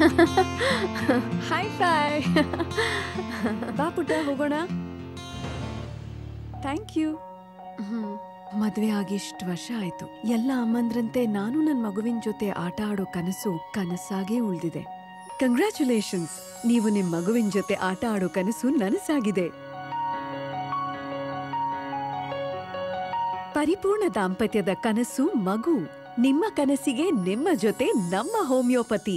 Hi five ಬಾ ಪುಟ್ಟ ಹೋಗೋಣ ಥ್ಯಾಂಕ್ ಯು ಮದ್ವೆ ಆಗಿ ಇಷ್ಟು ವರ್ಷ ಆಯ್ತು ಎಲ್ಲ ಅಮ್ಮಂದ್ರಂತೆ ನಾನು ನನ್ನ ಮಗುವಿನ ಜೊತೆ ಆಟ ಆಡೋ ಕನಸು ಕನಸಾಗೇ ಉಳ್ದಿದೆ ಕಂಗ್ರ್ಯಾಚುಲೇಷನ್ಸ್ ನೀವು ನಿಮ್ ಮಗುವಿನ ಜೊತೆ ಆಟ ಆಡೋ ಕನಸು ನನಸಾಗಿದೆ ಪರಿಪೂರ್ಣ ದಾಂಪತ್ಯದ ಕನಸು ಮಗು ನಿಮ್ಮ ಕನಸಿಗೆ ನಿಮ್ಮ ಜೊತೆ ನಮ್ಮ ಹೋಮಿಯೋಪತಿ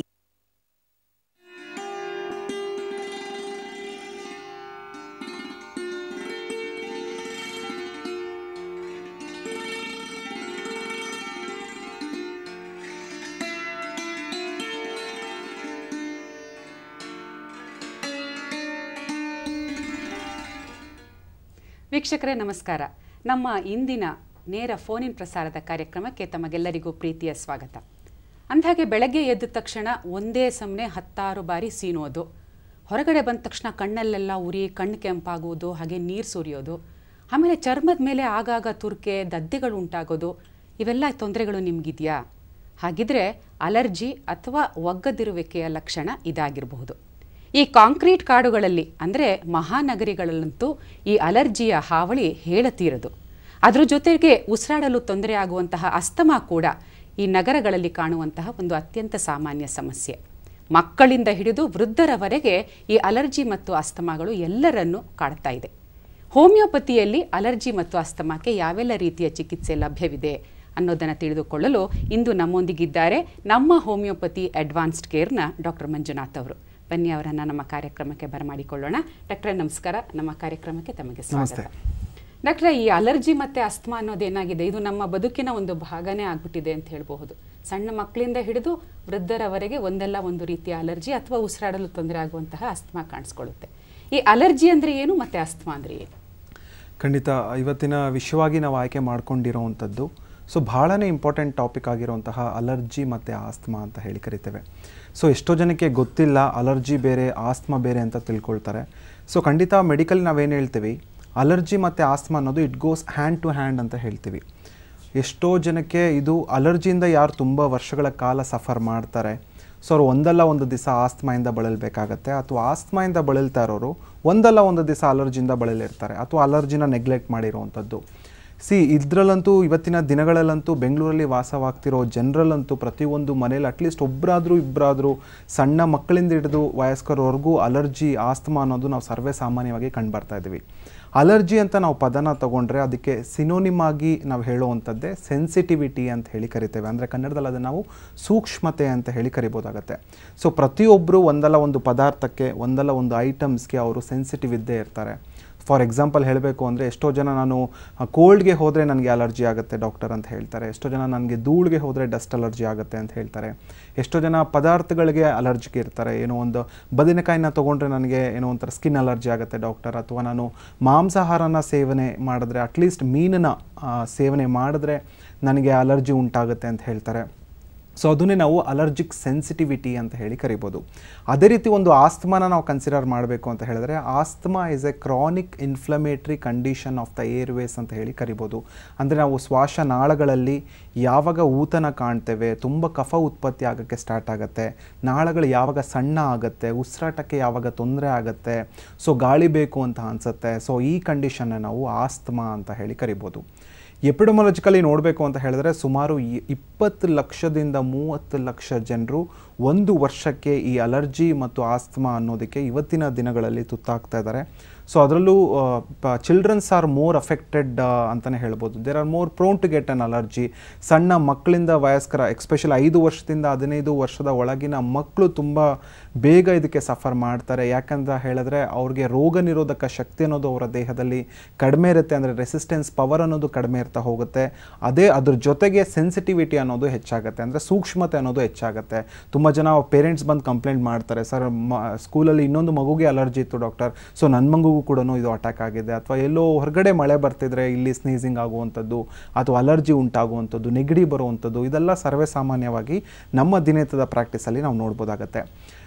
ವೀಕ್ಷಕರೇ ನಮಸ್ಕಾರ ನಮ್ಮ ಇಂದಿನ ನೇರ ಫೋನಿನ್ ಪ್ರಸಾರದ ಕಾರ್ಯಕ್ರಮಕ್ಕೆ ತಮಗೆಲ್ಲರಿಗೂ ಪ್ರೀತಿಯ ಸ್ವಾಗತ ಅಂದ್ಹಾಗೆ ಬೆಳಗ್ಗೆ ಎದ್ದ ತಕ್ಷಣ ಒಂದೇ ಸಮನೆ ಹತ್ತಾರು ಬಾರಿ ಸೀನೋದು ಹೊರಗಡೆ ಬಂದ ತಕ್ಷಣ ಕಣ್ಣಲ್ಲೆಲ್ಲ ಉರಿ ಕಣ್ಣು ಕೆಂಪಾಗುವುದು ಹಾಗೆ ನೀರು ಸುರಿಯೋದು ಆಮೇಲೆ ಚರ್ಮದ ಮೇಲೆ ಆಗಾಗ ತುರ್ಕೆ ದದ್ದೆಗಳು ಉಂಟಾಗೋದು ಇವೆಲ್ಲ ತೊಂದರೆಗಳು ನಿಮಗಿದೆಯಾ ಹಾಗಿದ್ರೆ ಅಲರ್ಜಿ ಅಥವಾ ಒಗ್ಗದಿರುವಿಕೆಯ ಲಕ್ಷಣ ಇದಾಗಿರಬಹುದು ಈ ಕಾಂಕ್ರೀಟ್ ಕಾಡುಗಳಲ್ಲಿ ಅಂದರೆ ಮಹಾನಗರಿಗಳಲ್ಲಂತೂ ಈ ಅಲರ್ಜಿಯ ಹಾವಳಿ ಹೇಳತೀರದು ಅದ್ರ ಜೊತೆಗೆ ಉಸಿರಾಡಲು ತೊಂದರೆ ಆಗುವಂತಹ ಅಸ್ತಮಾ ಕೂಡ ಈ ನಗರಗಳಲ್ಲಿ ಕಾಣುವಂತಹ ಒಂದು ಅತ್ಯಂತ ಸಾಮಾನ್ಯ ಸಮಸ್ಯೆ ಮಕ್ಕಳಿಂದ ಹಿಡಿದು ವೃದ್ಧರವರೆಗೆ ಈ ಅಲರ್ಜಿ ಮತ್ತು ಅಸ್ತಮಾಗಳು ಎಲ್ಲರನ್ನೂ ಕಾಡ್ತಾ ಇದೆ ಹೋಮಿಯೋಪತಿಯಲ್ಲಿ ಅಲರ್ಜಿ ಮತ್ತು ಅಸ್ತಮಾಕ್ಕೆ ಯಾವೆಲ್ಲ ರೀತಿಯ ಚಿಕಿತ್ಸೆ ಲಭ್ಯವಿದೆ ಅನ್ನೋದನ್ನು ತಿಳಿದುಕೊಳ್ಳಲು ಇಂದು ನಮ್ಮೊಂದಿಗಿದ್ದಾರೆ ನಮ್ಮ ಹೋಮಿಯೋಪತಿ ಅಡ್ವಾನ್ಸ್ಡ್ ಕೇರ್ನ ಡಾಕ್ಟರ್ ಮಂಜುನಾಥ್ ಅವರು ಬನ್ನಿ ಅವರನ್ನು ನಮ್ಮ ಕಾರ್ಯಕ್ರಮಕ್ಕೆ ಬರಮಾಡಿಕೊಳ್ಳೋಣ ಡಾಕ್ಟ್ರೇ ನಮಸ್ಕಾರ ನಮ್ಮ ಕಾರ್ಯಕ್ರಮಕ್ಕೆ ತಮಗೆ ಸ್ವಾಗತ ಡಾಕ್ಟ್ರೆ ಈ ಅಲರ್ಜಿ ಮತ್ತು ಅಸ್ತಮಾ ಅನ್ನೋದೇನಾಗಿದೆ ಇದು ನಮ್ಮ ಬದುಕಿನ ಒಂದು ಭಾಗನೇ ಆಗ್ಬಿಟ್ಟಿದೆ ಅಂತ ಹೇಳಬಹುದು ಸಣ್ಣ ಮಕ್ಕಳಿಂದ ಹಿಡಿದು ವೃದ್ಧರವರೆಗೆ ಒಂದಲ್ಲ ಒಂದು ರೀತಿಯ ಅಲರ್ಜಿ ಅಥವಾ ಉಸಿರಾಡಲು ತೊಂದರೆ ಆಗುವಂತಹ ಅಸ್ತಮಾ ಕಾಣಿಸ್ಕೊಳ್ಳುತ್ತೆ ಈ ಅಲರ್ಜಿ ಅಂದರೆ ಏನು ಮತ್ತು ಅಸ್ತಮಾ ಅಂದರೆ ಏನು ಖಂಡಿತ ಇವತ್ತಿನ ವಿಷಯವಾಗಿ ನಾವು ಆಯ್ಕೆ ಮಾಡ್ಕೊಂಡಿರೋವಂಥದ್ದು ಸೊ ಬಹಳನೇ ಇಂಪಾರ್ಟೆಂಟ್ ಟಾಪಿಕ್ ಆಗಿರುವಂತಹ ಅಲರ್ಜಿ ಮತ್ತು ಆಸ್ತಮಾ ಅಂತ ಹೇಳಿ ಕರಿತೇವೆ ಸೊ ಎಷ್ಟೋ ಜನಕ್ಕೆ ಗೊತ್ತಿಲ್ಲ ಅಲರ್ಜಿ ಬೇರೆ ಆಸ್ತಮಾ ಬೇರೆ ಅಂತ ತಿಳ್ಕೊಳ್ತಾರೆ ಸೊ ಖಂಡಿತ ಮೆಡಿಕಲ್ ನಾವೇನು ಹೇಳ್ತೀವಿ ಅಲರ್ಜಿ ಮತ್ತು ಆಸ್ತಮಾ ಅನ್ನೋದು it goes hand to hand ಅಂತ ಹೇಳ್ತೀವಿ ಎಷ್ಟೋ ಜನಕ್ಕೆ ಇದು ಅಲರ್ಜಿಯಿಂದ ಯಾರು ತುಂಬ ವರ್ಷಗಳ ಕಾಲ ಸಫರ್ ಮಾಡ್ತಾರೆ ಸೊ ಅವ್ರು ಒಂದಲ್ಲ ಒಂದು ದಿವಸ ಆಸ್ತಮಾಯಿಂದ ಬಳಲ್ಬೇಕಾಗತ್ತೆ ಅಥವಾ ಆಸ್ತಮಾಯಿಂದ ಬಳಲ್ತಾ ಇರೋರು ಒಂದಲ್ಲ ಒಂದು ದಿವಸ ಅಲರ್ಜಿಯಿಂದ ಬಳಲಿರ್ತಾರೆ ಅಥವಾ ಅಲರ್ಜಿನ ನೆಗ್ಲೆಕ್ಟ್ ಮಾಡಿರೋವಂಥದ್ದು ಸಿ ಇದರಲ್ಲಂತೂ ಇವತ್ತಿನ ದಿನಗಳಲ್ಲಂತೂ ಬೆಂಗಳೂರಲ್ಲಿ ವಾಸವಾಗ್ತಿರೋ ಜನರಲ್ಲಂತೂ ಪ್ರತಿಯೊಂದು ಮನೇಲಿ ಅಟ್ಲೀಸ್ಟ್ ಒಬ್ಬರಾದರೂ ಇಬ್ಬರಾದರೂ ಸಣ್ಣ ಮಕ್ಕಳಿಂದ ಹಿಡಿದು ವಯಸ್ಕರವರೆಗೂ ಅಲರ್ಜಿ ಆಸ್ತಮಾ ಅನ್ನೋದು ನಾವು ಸರ್ವೇ ಸಾಮಾನ್ಯವಾಗಿ ಕಂಡುಬರ್ತಾ ಇದ್ದೀವಿ ಅಲರ್ಜಿ ಅಂತ ನಾವು ಪದನ ತಗೊಂಡ್ರೆ ಅದಕ್ಕೆ ಸಿನೋನಿಮ್ ಆಗಿ ನಾವು ಹೇಳುವಂಥದ್ದೇ ಸೆನ್ಸಿಟಿವಿಟಿ ಅಂತ ಹೇಳಿ ಕರಿತೇವೆ ಅಂದರೆ ಕನ್ನಡದಲ್ಲಿ ಅದನ್ನು ನಾವು ಸೂಕ್ಷ್ಮತೆ ಅಂತ ಹೇಳಿ ಕರಿಬೋದಾಗತ್ತೆ ಸೊ ಪ್ರತಿಯೊಬ್ಬರು ಒಂದಲ್ಲ ಒಂದು ಪದಾರ್ಥಕ್ಕೆ ಒಂದಲ್ಲ ಒಂದು ಐಟಮ್ಸ್ಗೆ ಅವರು ಸೆನ್ಸಿಟಿವ್ ಇದ್ದೇ ಇರ್ತಾರೆ ಫಾರ್ ಎಕ್ಸಾಂಪಲ್ ಹೇಳಬೇಕು ಅಂದರೆ ಎಷ್ಟೋ ಜನ ನಾನು ಕೋಲ್ಡ್ಗೆ ಹೋದರೆ ನನಗೆ ಅಲರ್ಜಿ ಆಗುತ್ತೆ ಡಾಕ್ಟರ್ ಅಂತ ಹೇಳ್ತಾರೆ ಎಷ್ಟೋ ಜನ ನನಗೆ ಧೂಳಿಗೆ ಹೋದರೆ ಡಸ್ಟ್ ಅಲರ್ಜಿ ಆಗುತ್ತೆ ಅಂತ ಹೇಳ್ತಾರೆ ಎಷ್ಟೋ ಜನ ಪದಾರ್ಥಗಳಿಗೆ ಅಲರ್ಜಿಗೆ ಇರ್ತಾರೆ ಏನೋ ಒಂದು ಬದನೆಕಾಯಿನ ತೊಗೊಂಡ್ರೆ ನನಗೆ ಏನೋ ಒಂಥರ ಸ್ಕಿನ್ ಅಲರ್ಜಿ ಆಗುತ್ತೆ ಡಾಕ್ಟರ್ ಅಥವಾ ನಾನು ಮಾಂಸಾಹಾರನ ಸೇವನೆ ಮಾಡಿದ್ರೆ ಅಟ್ಲೀಸ್ಟ್ ಮೀನನ್ನ ಆ, ಸೇವನೆ ಮಾಡಿದ್ರೆ ನನಗೆ ಅಲರ್ಜಿ ಉಂಟಾಗುತ್ತೆ ಅಂತ ಹೇಳ್ತಾರೆ ಸೊ ಅದನ್ನೇ ನಾವು ಅಲರ್ಜಿಕ್ ಸೆನ್ಸಿಟಿವಿಟಿ ಅಂತ ಹೇಳಿ ಕರಿಬೋದು ಅದೇ ರೀತಿ ಒಂದು ಆಸ್ತಮಾನ ನಾವು ಕನ್ಸಿಡರ್ ಮಾಡಬೇಕು ಅಂತ ಹೇಳಿದ್ರೆ asthma is a chronic inflammatory condition of the airways ಅಂತ ಹೇಳಿ ಕರಿಬೋದು ಅಂದರೆ ನಾವು ಶ್ವಾಸನಾಳಗಳಲ್ಲಿ ಯಾವಾಗ ಊತನ ಕಾಣ್ತೇವೆ ತುಂಬ ಕಫ ಉತ್ಪತ್ತಿ ಆಗೋಕ್ಕೆ ಸ್ಟಾರ್ಟ್ ಆಗುತ್ತೆ ನಾಳಗಳು ಯಾವಾಗ ಸಣ್ಣ ಆಗುತ್ತೆ ಉಸಿರಾಟಕ್ಕೆ ಯಾವಾಗ ತೊಂದರೆ ಆಗುತ್ತೆ ಸೊ ಗಾಳಿ ಬೇಕು ಅಂತ ಅನಿಸುತ್ತೆ ಸೊ ಈ ಕಂಡೀಷನ್ನ ನಾವು ಆಸ್ತಮಾ ಅಂತ ಹೇಳಿ ಕರಿಬೋದು ಎಪಿಡಮೊಲಜಿಕಲಿ ನೋಡಬೇಕು ಅಂತ ಹೇಳಿದ್ರೆ ಸುಮಾರು ಇ- ಇಪ್ಪತ್ತು ಲಕ್ಷದಿಂದ ಮೂವತ್ತು ಲಕ್ಷ ಜನರು ಒಂದು ವರ್ಷಕ್ಕೆ ಈ ಅಲರ್ಜಿ ಮತ್ತು ಆಸ್ತಮಾ ಅನ್ನೋದಕ್ಕೆ ಇವತ್ತಿನ ದಿನಗಳಲ್ಲಿ ತುತ್ತಾಗ್ತಾ ಇದ್ದಾರೆ ಸೊ ಅದರಲ್ಲೂ ಚಿಲ್ಡ್ರನ್ಸ್ ಆರ್ ಮೋರ್ ಅಫೆಕ್ಟೆಡ್ ಅಂತಲೇ ಹೇಳ್ಬೋದು there are more prone to get an allergy ಸಣ್ಣ ಮಕ್ಕಳಿಂದ ವಯಸ್ಕರ ಎಕ್ಸ್ಪೆಷಲ್ ಐದು ವರ್ಷದಿಂದ ಹದಿನೈದು ವರ್ಷದ ಒಳಗಿನ ಮಕ್ಕಳು ತುಂಬ ಬೇಗ ಇದಕ್ಕೆ ಸಫರ್ ಮಾಡ್ತಾರೆ ಯಾಕಂತ ಹೇಳಿದ್ರೆ ಅವ್ರಿಗೆ ರೋಗ ನಿರೋಧಕ ಶಕ್ತಿ ಅನ್ನೋದು ಅವರ ದೇಹದಲ್ಲಿ ಕಡಿಮೆ ಇರುತ್ತೆ ಅಂದರೆ ರೆಸಿಸ್ಟೆನ್ಸ್ ಪವರ್ ಅನ್ನೋದು ಕಡಿಮೆ ಇರ್ತಾ ಹೋಗುತ್ತೆ ಅದೇ ಅದ್ರ ಜೊತೆಗೆ ಸೆನ್ಸಿಟಿವಿಟಿ ಅನ್ನೋದು ಹೆಚ್ಚಾಗುತ್ತೆ ಅಂದರೆ ಸೂಕ್ಷ್ಮತೆ ಅನ್ನೋದು ಹೆಚ್ಚಾಗುತ್ತೆ ತುಂಬ ಜನ ಪೇರೆಂಟ್ಸ್ ಬಂದು ಕಂಪ್ಲೇಂಟ್ ಮಾಡ್ತಾರೆ ಸರ್ ಮ ಸ್ಕೂಲಲ್ಲಿ ಇನ್ನೊಂದು ಮಗುಗೆ ಅಲರ್ಜಿ ಇತ್ತು ಡಾಕ್ಟರ್ ಸೊ ನನ್ನ ಮಗುಗೂ ಕೂಡ ಇದು ಅಟ್ಯಾಕ್ ಆಗಿದೆ ಅಥವಾ ಎಲ್ಲೋ ಹೊರಗಡೆ ಮಳೆ ಬರ್ತಿದ್ರೆ ಇಲ್ಲಿ ಸ್ನೀಸಿಂಗ್ ಆಗುವಂಥದ್ದು ಅಥವಾ ಅಲರ್ಜಿ ಉಂಟಾಗುವಂಥದ್ದು ನೆಗಡಿ ಬರುವಂಥದ್ದು ಇದೆಲ್ಲ ಸರ್ವೇ ಸಾಮಾನ್ಯವಾಗಿ ನಮ್ಮ ದಿನನಿತ್ಯದ ಪ್ರಾಕ್ಟೀಸಲ್ಲಿ ನಾವು ನೋಡ್ಬೋದಾಗತ್ತೆ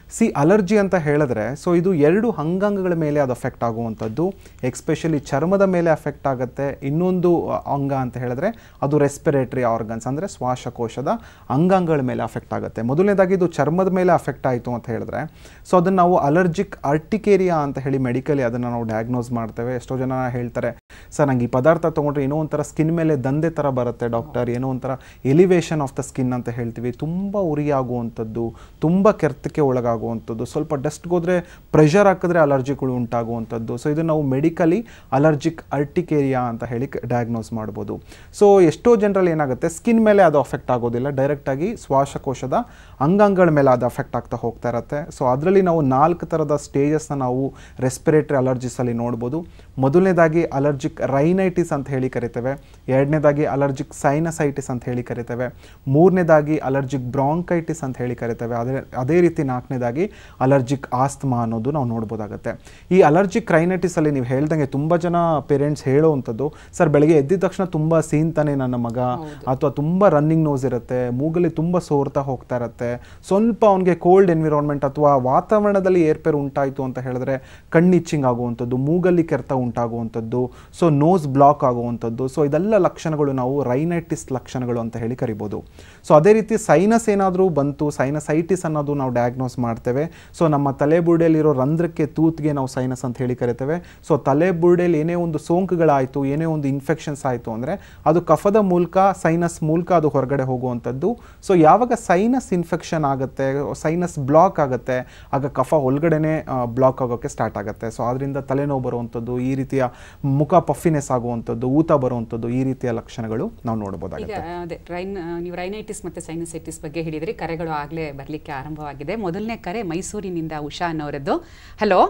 ಸಿ ಅಲರ್ಜಿ ಅಂತ ಹೇಳಿದ್ರೆ ಸೊ ಇದು ಎರಡು ಅಂಗಾಂಗಗಳ ಮೇಲೆ ಅದು ಅಫೆಕ್ಟ್ ಆಗುವಂಥದ್ದು ಎಕ್ಸ್ಪೆಷಲಿ ಚರ್ಮದ ಮೇಲೆ ಅಫೆಕ್ಟ್ ಆಗುತ್ತೆ ಇನ್ನೊಂದು ಅ, ಅಂಗ ಅಂತ ಹೇಳಿದ್ರೆ ಅದು ರೆಸ್ಪಿರೇಟರಿ ಆರ್ಗನ್ಸ್ ಅಂದರೆ ಶ್ವಾಸಕೋಶದ ಅಂಗಾಂಗಗಳ ಮೇಲೆ ಅಫೆಕ್ಟ್ ಆಗುತ್ತೆ ಮೊದಲನೇದಾಗಿ ಇದು ಚರ್ಮದ ಮೇಲೆ ಅಫೆಕ್ಟ್ ಆಯಿತು ಅಂತ ಹೇಳಿದ್ರೆ ಸೊ ಅದನ್ನು ನಾವು ಅಲರ್ಜಿಕ್ ಅರ್ಟಿಕೇರಿಯಾ ಅಂತ ಹೇಳಿ ಮೆಡಿಕಲಿ ಅದನ್ನು ನಾವು ಡಯಾಗ್ನೋಸ್ ಮಾಡ್ತೇವೆ ಎಷ್ಟೋ ಜನ ಹೇಳ್ತಾರೆ ಸರ್ ನಂಗೆ ಈ ಪದಾರ್ಥ ತೊಗೊಂಡ್ರೆ ಏನೋ ಒಂಥರ ಸ್ಕಿನ್ ಮೇಲೆ ದಂಧೆ ಥರ ಬರುತ್ತೆ ಡಾಕ್ಟರ್ ಏನೋ ಒಂಥರ ಎಲಿವೇಶನ್ ಆಫ್ ದ ಸ್ಕಿನ್ ಅಂತ ಹೇಳ್ತೀವಿ ತುಂಬ ಉರಿ ಆಗುವಂಥದ್ದು ತುಂಬ ಕೆರ್ತಕ್ಕೆ ಒಳಗಾಗುವಂಥದ್ದು ಸ್ವಲ್ಪ ಡಸ್ಟ್ಗೆ ಹೋದರೆ ಪ್ರೆಷರ್ ಹಾಕಿದ್ರೆ ಅಲರ್ಜಿಗಳು ಉಂಟಾಗುವಂಥದ್ದು ಸೊ ಇದು ನಾವು ಮೆಡಿಕಲಿ ಅಲರ್ಜಿಕ್ ಅರ್ಟಿಕೇರಿಯಾ ಅಂತ ಹೇಳಿ ಡಯಾಗ್ನೋಸ್ ಮಾಡ್ಬೋದು ಸೊ ಎಷ್ಟೋ ಜನರಲ್ಲಿ ಏನಾಗುತ್ತೆ ಸ್ಕಿನ್ ಮೇಲೆ ಅದು ಅಫೆಕ್ಟ್ ಆಗೋದಿಲ್ಲ ಡೈರೆಕ್ಟಾಗಿ ಶ್ವಾಸಕೋಶದ ಅಂಗಾಂಗಗಳ ಮೇಲೆ ಅದು ಅಫೆಕ್ಟ್ ಆಗ್ತಾ ಹೋಗ್ತಾ ಇರುತ್ತೆ ಸೊ ಅದರಲ್ಲಿ ನಾವು ನಾಲ್ಕು ಥರದ ಸ್ಟೇಜಸ್ನ ನಾವು ರೆಸ್ಪಿರೇಟರಿ ಅಲರ್ಜಿಸಲ್ಲಿ ನೋಡ್ಬೋದು ಮೊದಲನೇದಾಗಿ ಅಲರ್ಜಿಕ್ ರೈನೈಟಿಸ್ ಅಂತ ಹೇಳಿ ಕರಿತೇವೆ ಎರಡನೇದಾಗಿ ಅಲರ್ಜಿಕ್ ಸೈನಸೈಟಿಸ್ ಅಂತ ಹೇಳಿ ಕರಿತೇವೆ ಮೂರನೇದಾಗಿ ಅಲರ್ಜಿಕ್ ಬ್ರಾಂಕೈಟಿಸ್ ಅಂತ ಹೇಳಿ ಕರಿತೇವೆ ಅದೇ ಅದೇ ರೀತಿ ನಾಲ್ಕನೇದಾಗಿ ಅಲರ್ಜಿಕ್ ಆಸ್ತಮಾ ಅನ್ನೋದು ನಾವು ನೋಡ್ಬೋದಾಗುತ್ತೆ ಈ ಅಲರ್ಜಿಕ್ ರೈನೈಟಿಸಲ್ಲಿ ನೀವು ಹೇಳ್ದಂಗೆ ತುಂಬ ಜನ ಪೇರೆಂಟ್ಸ್ ಹೇಳೋವಂಥದ್ದು ಸರ್ ಬೆಳಗ್ಗೆ ಎದ್ದಿದ ತಕ್ಷಣ ತುಂಬ ಸೀನ್ತಾನೆ ನನ್ನ ಮಗ ಅಥವಾ ತುಂಬ ರನ್ನಿಂಗ್ ನೋಸ್ ಇರುತ್ತೆ ಮೂಗಲ್ಲಿ ತುಂಬ ಸೋರ್ತಾ ಹೋಗ್ತಾ ಇರುತ್ತೆ ಸ್ವಲ್ಪ ಅವನಿಗೆ ಕೋಲ್ಡ್ ಎನ್ವಿರಾನ್ಮೆಂಟ್ ಅಥವಾ ವಾತಾವರಣದಲ್ಲಿ ಏರ್ಪೇರ್ ಉಂಟಾಯಿತು ಅಂತ ಹೇಳಿದ್ರೆ ಕಣ್ಣಿಚ್ಚಿಂಗ್ ಆಗುವಂಥದ್ದು ಮೂಗಲ್ಲಿ ಕೆರೆತ ಉಂಟಾಗುವಂಥದ್ದು ಸೊ ನೋಸ್ ಬ್ಲಾಕ್ ಆಗುವಂಥದ್ದು ಸೊ ಇದೆಲ್ಲ ಲಕ್ಷಣಗಳು ನಾವು ರೈನೈಟಿಸ್ ಲಕ್ಷಣಗಳು ಅಂತ ಹೇಳಿ ಕರಿಬೋದು ಸೊ ಅದೇ ರೀತಿ ಸೈನಸ್ ಏನಾದರೂ ಬಂತು ಸೈನಸೈಟಿಸ್ ಅನ್ನೋದು ನಾವು ಡಯಾಗ್ನೋಸ್ ಮಾಡ್ತೇವೆ ಸೊ ನಮ್ಮ ತಲೆ ಬುರುಡೆಯಲ್ಲಿರೋ ರಂಧ್ರಕ್ಕೆ ತೂತ್ಗೆ ನಾವು ಸೈನಸ್ ಅಂತ ಹೇಳಿ ಕರಿತೇವೆ ಸೊ ತಲೆ ಬುರುಡೆಯಲ್ಲಿ ಏನೇ ಒಂದು ಸೋಂಕುಗಳಾಯಿತು ಏನೇ ಒಂದು ಇನ್ಫೆಕ್ಷನ್ಸ್ ಆಯಿತು ಅಂದರೆ ಅದು ಕಫದ ಮೂಲಕ ಸೈನಸ್ ಮೂಲಕ ಅದು ಹೊರಗಡೆ ಹೋಗುವಂಥದ್ದು ಸೊ ಯಾವಾಗ ಸೈನಸ್ ಇನ್ಫೆಕ್ಷನ್ ಆಗುತ್ತೆ ಸೈನಸ್ ಬ್ಲಾಕ್ ಆಗುತ್ತೆ ಆಗ ಕಫ ಒಳಗಡೆನೆ ಬ್ಲಾಕ್ ಆಗೋಕ್ಕೆ ಸ್ಟಾರ್ಟ್ ಆಗುತ್ತೆ ಸೊ ಅದರಿಂದ ತಲೆನೋವು ಬರುವಂಥದ್ದು ಈ ರೀತಿಯ ಮುಖ ಪಫಿನೆಸ್ ಆಗುವಂಥದ್ದು ಊತ ಬರುವಂಥದ್ದು ಈ ರೀತಿಯ ಲಕ್ಷಣಗಳು ನಾವು ಈಗ ನೋಡ್ಬೋದಾಗುತ್ತೆ ಅದೇ ರೈನ್ ನೀವು ರೈನೈಟಿಸ್ ಮತ್ತೆ ಸೈನಸೈಟಿಸ್ ಬಗ್ಗೆ ಹೇಳಿದ್ರಿ ಕರೆಗಳು ಆಗಲೇ ಬರಲಿಕ್ಕೆ ಆರಂಭವಾಗಿದೆ ಮೊದಲನೇ ಕರೆ ಮೈಸೂರಿನಿಂದ ಉಷಾ ಅನ್ನೋರದ್ದು ಹಲೋ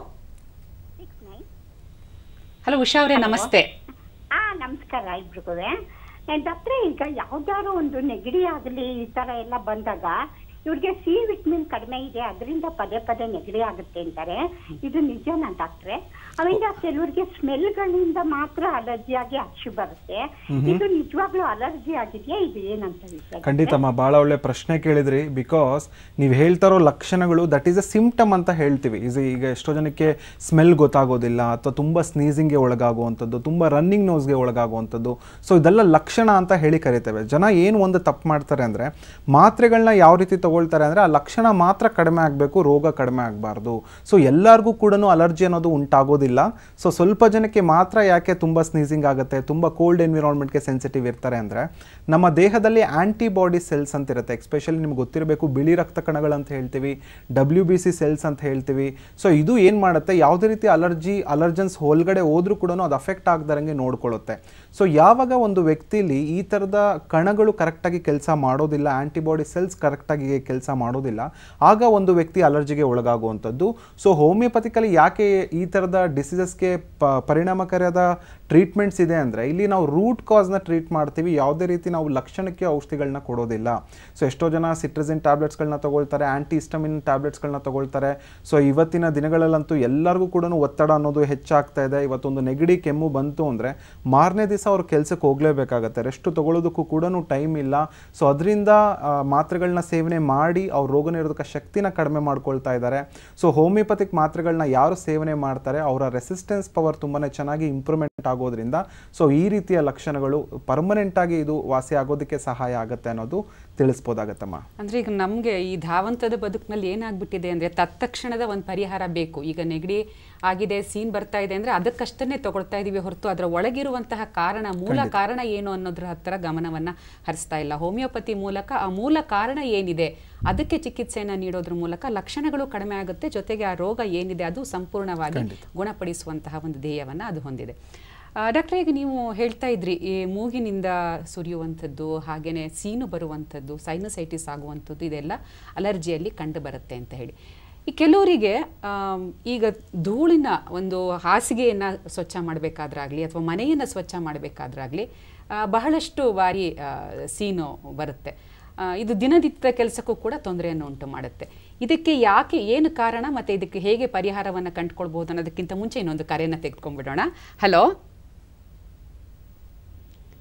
ಹಲೋ ಉಷಾ ಅವರೇ ನಮಸ್ತೆ ಹಾ ನಮಸ್ಕಾರ ಇಬ್ರಿಗೂ ಡಾಕ್ಟ್ರೆ ಈಗ ಯಾವ್ದಾದ್ರು ಒಂದು ನೆಗಡಿ ಆಗಲಿ ಈ ತರ ಎಲ್ಲ ಬಂದಾಗ ಇವ್ರಿಗೆ ಸಿ ವಿಟಮಿನ್ ಕಡಿಮೆ ಇದೆ ಅದರಿಂದ ಪದೇ ಪದೇ ನೆಗಡಿ ಆಗುತ್ತೆ ಅಂತಾರೆ ಇದು ನಿಜನಾ ಡಾಕ್ಟ್ರೆ ಅವಿಂದ ಕೆಲವ್ರಿಗೆ ಸ್ಮೆಲ್ಗಳಿಂದ ಮಾತ್ರ ಅಲರ್ಜಿ ಆಗಿ ಅಚ್ಚು ಬರುತ್ತೆ ಇದು ನಿಜವಾಗ್ಲೂ ಅಲರ್ಜಿ ಆಗಿದೆಯಾ ಇದು ಏನಂತ ವಿಷಯ ಖಂಡಿತಮ್ಮ ಭಾಳ ಒಳ್ಳೆ ಪ್ರಶ್ನೆ ಕೇಳಿದ್ರಿ ಬಿಕಾಸ್ ನೀವು ಹೇಳ್ತಾ ಇರೋ ಲಕ್ಷಣಗಳು ದಟ್ ಈಸ್ ಅ ಸಿಂಪ್ಟಮ್ ಅಂತ ಹೇಳ್ತೀವಿ ಇದು ಈಗ ಎಷ್ಟೋ ಜನಕ್ಕೆ ಸ್ಮೆಲ್ ಗೊತ್ತಾಗೋದಿಲ್ಲ ಅಥವಾ ತುಂಬ ಸ್ನೀಸಿಂಗ್ಗೆ ಒಳಗಾಗುವಂಥದ್ದು ತುಂಬ ರನ್ನಿಂಗ್ ನೋಸ್ಗೆ ಒಳಗಾಗುವಂಥದ್ದು ಸೊ ಇದೆಲ್ಲ ಲಕ್ಷಣ ಅಂತ ಹೇಳಿ ಕರಿತೇವೆ ಜನ ಏನು ಒಂದು ತಪ್ಪು ಮಾಡ್ತಾರೆ ಅಂದರೆ ಮಾತ್ರೆಗಳನ್ನ ಯಾವ ರೀತಿ ತಗೊಳ್ತಾರೆ ಅಂದರೆ ಆ ಲಕ್ಷಣ ಮಾತ್ರ ಕಡಿಮೆ ಆಗಬೇಕು ರೋಗ ಕಡಿಮೆ ಆಗಬಾರ್ದು ಸೊ ಎಲ್ಲರಿಗೂ ಕೂಡ ಅಲರ್ಜಿ ಅನ್ನೋದು ಉಂಟಾಗೋದಿಲ್ಲ ಸೊ ಸ್ವಲ್ಪ ಜನಕ್ಕೆ ಮಾತ್ರ ಯಾಕೆ ತುಂಬ ಸ್ನೀಸಿಂಗ್ ಆಗುತ್ತೆ ತುಂಬ ಕೋಲ್ಡ್ ಎನ್ವಿರಾನ್ಮೆಂಟ್ಗೆ ಸೆನ್ಸಿಟಿವ್ ಇರ್ತಾರೆ ಅಂದರೆ ನಮ್ಮ ದೇಹದಲ್ಲಿ ಆಂಟಿಬಾಡಿ ಸೆಲ್ಸ್ ಅಂತ ಇರುತ್ತೆ ಎಕ್ಸ್ಪೆಷಲಿ ನಿಮ್ಗೆ ಗೊತ್ತಿರಬೇಕು ಬಿಳಿ ರಕ್ತ ಕಣಗಳು ಅಂತ ಹೇಳ್ತೀವಿ ಡಬ್ಲ್ಯೂ ಬಿ ಸಿ ಸೆಲ್ಸ್ ಅಂತ ಹೇಳ್ತೀವಿ ಸೊ ಇದು ಏನು ಮಾಡುತ್ತೆ ಯಾವುದೇ ರೀತಿ ಅಲರ್ಜಿ ಅಲರ್ಜನ್ಸ್ ಒಳಗಡೆ ಹೋದ್ರೂ ಕೂಡ ಅದು ಅಫೆಕ್ಟ್ ಆಗದಂಗೆ ನೋಡ್ಕೊಳ್ಳುತ್ತೆ ಸೊ ಯಾವಾಗ ಒಂದು ವ್ಯಕ್ತಿಲಿ ಈ ಥರದ ಕಣಗಳು ಕರೆಕ್ಟಾಗಿ ಕೆಲಸ ಮಾಡೋದಿಲ್ಲ ಆಂಟಿಬಾಡಿ ಸೆಲ್ಸ್ ಕರೆಕ್ಟಾಗಿ ಕೆಲಸ ಮಾಡೋದಿಲ್ಲ ಆಗ ಒಂದು ವ್ಯಕ್ತಿ ಅಲರ್ಜಿಗೆ ಒಳಗಾಗುವಂಥದ್ದು ಸೊ ಹೋಮಿಯೋಪತಿಕಲಿ ಯಾಕೆ ಈ ಥರದ ಡಿಸೀಸಸ್ಗೆ ಪ ಪರಿಣಾಮಕಾರಿಯಾದ ಟ್ರೀಟ್ಮೆಂಟ್ಸ್ ಇದೆ ಅಂದರೆ ಇಲ್ಲಿ ನಾವು ರೂಟ್ ಕಾಸ್ನ ಟ್ರೀಟ್ ಮಾಡ್ತೀವಿ ಯಾವುದೇ ರೀತಿ ನಾವು ಲಕ್ಷಣಕ್ಕೆ ಔಷಧಿಗಳನ್ನ ಕೊಡೋದಿಲ್ಲ ಸೊ ಎಷ್ಟೋ ಜನ ಸಿಟ್ರಸಿನ್ ಟ್ಯಾಬ್ಲೆಟ್ಸ್ಗಳನ್ನ ತಗೊಳ್ತಾರೆ ಆ್ಯಂಟಿ ಇಸ್ಟಮಿನ್ ಟ್ಯಾಬ್ಲೆಟ್ಸ್ಗಳನ್ನ ತಗೊಳ್ತಾರೆ ಸೊ ಇವತ್ತಿನ ದಿನಗಳಲ್ಲಂತೂ ಎಲ್ಲರಿಗೂ ಕೂಡ ಒತ್ತಡ ಅನ್ನೋದು ಹೆಚ್ಚಾಗ್ತಾ ಇದೆ ಇವತ್ತೊಂದು ನೆಗಡಿ ಕೆಮ್ಮು ಬಂತು ಅಂದರೆ ಮಾರನೇ ದಿವಸ ಅವ್ರು ಕೆಲಸಕ್ಕೆ ಹೋಗಲೇಬೇಕಾಗತ್ತೆ ರೆಸ್ಟು ತಗೊಳ್ಳೋದಕ್ಕೂ ಕೂಡ ಟೈಮ್ ಇಲ್ಲ ಸೊ ಅದರಿಂದ ಮಾತ್ರೆಗಳನ್ನ ಸೇವನೆ ಮಾಡಿ ಅವ್ರ ರೋಗ ನಿರೋಧಕ ಶಕ್ತಿನ ಕಡಿಮೆ ಮಾಡ್ಕೊಳ್ತಾ ಇದ್ದಾರೆ ಸೊ ಹೋಮಿಯೋಪತಿಕ್ ಮಾತ್ರೆಗಳನ್ನ ಯಾರು ಸೇವನೆ ಮಾಡ್ತಾರೆ ಅವರ ರೆಸಿಸ್ಟೆನ್ಸ್ ಪವರ್ ತುಂಬಾ ಚೆನ್ನಾಗಿ ಇಂಪ್ರೂವ್ಮೆಂಟ್ ಆಗೋದ್ರಿಂದ ಸೊ ಈ ರೀತಿಯ ಲಕ್ಷಣಗಳು ಪರ್ಮನೆಂಟ್ ಆಗಿ ಇದು ವಾಸಿ ಆಗೋದಕ್ಕೆ ಸಹಾಯ ಆಗುತ್ತೆ ಅನ್ನೋದು ತಿಳಿಸ್ಬೋದಾಗತ್ತಮ್ಮ ಅಂದ್ರೆ ಈಗ ನಮಗೆ ಈ ಧಾವಂತದ ಬದುಕಿನಲ್ಲಿ ಏನಾಗ್ಬಿಟ್ಟಿದೆ ಅಂದ್ರೆ ತತ್ಕ್ಷಣದ ಒಂದು ಪರಿಹಾರ ಬೇಕು ಈಗ ನೆಗಡಿ ಆಗಿದೆ ಸೀನ್ ಬರ್ತಾ ಇದೆ ಅಂದ್ರೆ ಅದಕ್ಕಷ್ಟನ್ನೇ ತಗೊಳ್ತಾ ಇದೀವಿ ಹೊರತು ಅದರ ಒಳಗಿರುವಂತಹ ಕಾರಣ ಮೂಲ ಕಾರಣ ಏನು ಅನ್ನೋದ್ರ ಹತ್ತಿರ ಗಮನವನ್ನ ಹರಿಸ್ತಾ ಇಲ್ಲ ಹೋಮಿಯೋಪತಿ ಮೂಲಕ ಆ ಮೂಲ ಕಾರಣ ಏನಿದೆ ಅದಕ್ಕೆ ಚಿಕಿತ್ಸೆಯನ್ನ ನೀಡೋದ್ರ ಮೂಲಕ ಲಕ್ಷಣಗಳು ಕಡಿಮೆ ಆಗುತ್ತೆ ಜೊತೆಗೆ ಆ ರೋಗ ಏನಿದೆ ಅದು ಸಂಪೂರ್ಣವಾಗಿ ಗುಣಪಡಿಸುವಂತಹ ಒಂದು ಧ್ಯೇಯವನ್ನ ಅದು ಹೊಂದಿದೆ ಡಾಕ್ಟರ್ ಈಗ ನೀವು ಹೇಳ್ತಾ ಇದ್ರಿ ಈ ಮೂಗಿನಿಂದ ಸುರಿಯುವಂಥದ್ದು ಹಾಗೇನೆ ಸೀನು ಬರುವಂಥದ್ದು ಸೈನಸೈಟಿಸ್ ಆಗುವಂಥದ್ದು ಇದೆಲ್ಲ ಅಲರ್ಜಿಯಲ್ಲಿ ಕಂಡು ಬರುತ್ತೆ ಅಂತ ಹೇಳಿ ಈ ಕೆಲವರಿಗೆ ಆಮ್, ಈಗ ಧೂಳಿನ ಒಂದು ಹಾಸಿಗೆಯನ್ನು ಸ್ವಚ್ಛ ಮಾಡಬೇಕಾದ್ರಾಗಲಿ ಅಥವಾ ಮನೆಯನ್ನು ಸ್ವಚ್ಛ ಮಾಡಬೇಕಾದ್ರಾಗಲಿ ಬಹಳಷ್ಟು ಬಾರಿ ಆ, ಸೀನು ಬರುತ್ತೆ ಆ, ಇದು ದಿನನಿತ್ಯ ಕೆಲಸಕ್ಕೂ ಕೂಡ ತೊಂದರೆಯನ್ನು ಉಂಟು ಮಾಡುತ್ತೆ ಇದಕ್ಕೆ ಯಾಕೆ ಏನು ಕಾರಣ ಮತ್ತು ಇದಕ್ಕೆ ಹೇಗೆ ಪರಿಹಾರವನ್ನು ಕಂಡುಕೊಳ್ಬೋದು ಅನ್ನೋದಕ್ಕಿಂತ ಮುಂಚೆ ಇನ್ನೊಂದು ಕರೆಯನ್ನು ತೆಗೆದುಕೊಂಡ್ಬಿಡೋಣ ಹಲೋ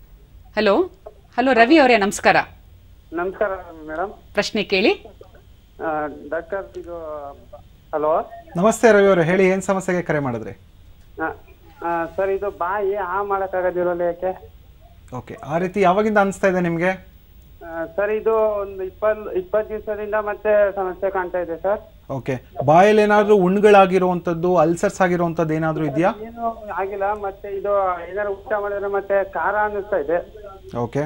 ಹಲೋ ಹಲೋ ರವಿ ಅವರೇ ನಮಸ್ಕಾರ ನಮಸ್ಕಾರ ಮೇಡಮ್ ಪ್ರಶ್ನೆ ಕೇಳಿ ಡಾಕ್ಟರ್ ಇದು ಹಲೋ ನಮಸ್ತೆ ರವಿ ಅವರೇ ಹೇಳಿ ಏನು ಸಮಸ್ಯೆಗೆ ಕರೆ ಮಾಡಿದ್ರಿ ಸರ್ ಇದು ಬಾಯಿ ಆ ಮಾಡೋಕ್ಕಾಗೋದಿರಲ್ಲ ಯಾಕೆ ಓಕೆ ಆ ರೀತಿ ಯಾವಾಗಿಂದ ಅನಿಸ್ತಾ ಇದೆ ನಿಮಗೆ ಸರ್ ಇದು ಒಂದು ಇಪ್ಪತ್ ಇಪ್ಪತ್ತು ದಿವಸದಿಂದ ಮತ್ತೆ ಸಮಸ್ಯೆ ಕಾಣ್ತಾ ಇದೆ ಸರ್ ಓಕೆ ಬಾಯಲ್ಲಿ ಏನಾದರೂ ಉಣ್ಗಳಾಗಿರುವಂಥದ್ದು ಅಲ್ಸರ್ಸ್ ಆಗಿರುವಂಥದ್ದು ಏನಾದರೂ ಇದೆಯಾ ಏನು ಆಗಿಲ್ಲ ಮತ್ತೆ ಇದು ಏನಾದ್ರು ಊಟ ಮಾಡಿದ್ರೆ ಮತ್ತೆ ಖಾರ ಅನ್ನಿಸ್ತಾ ಇದೆ ಓಕೆ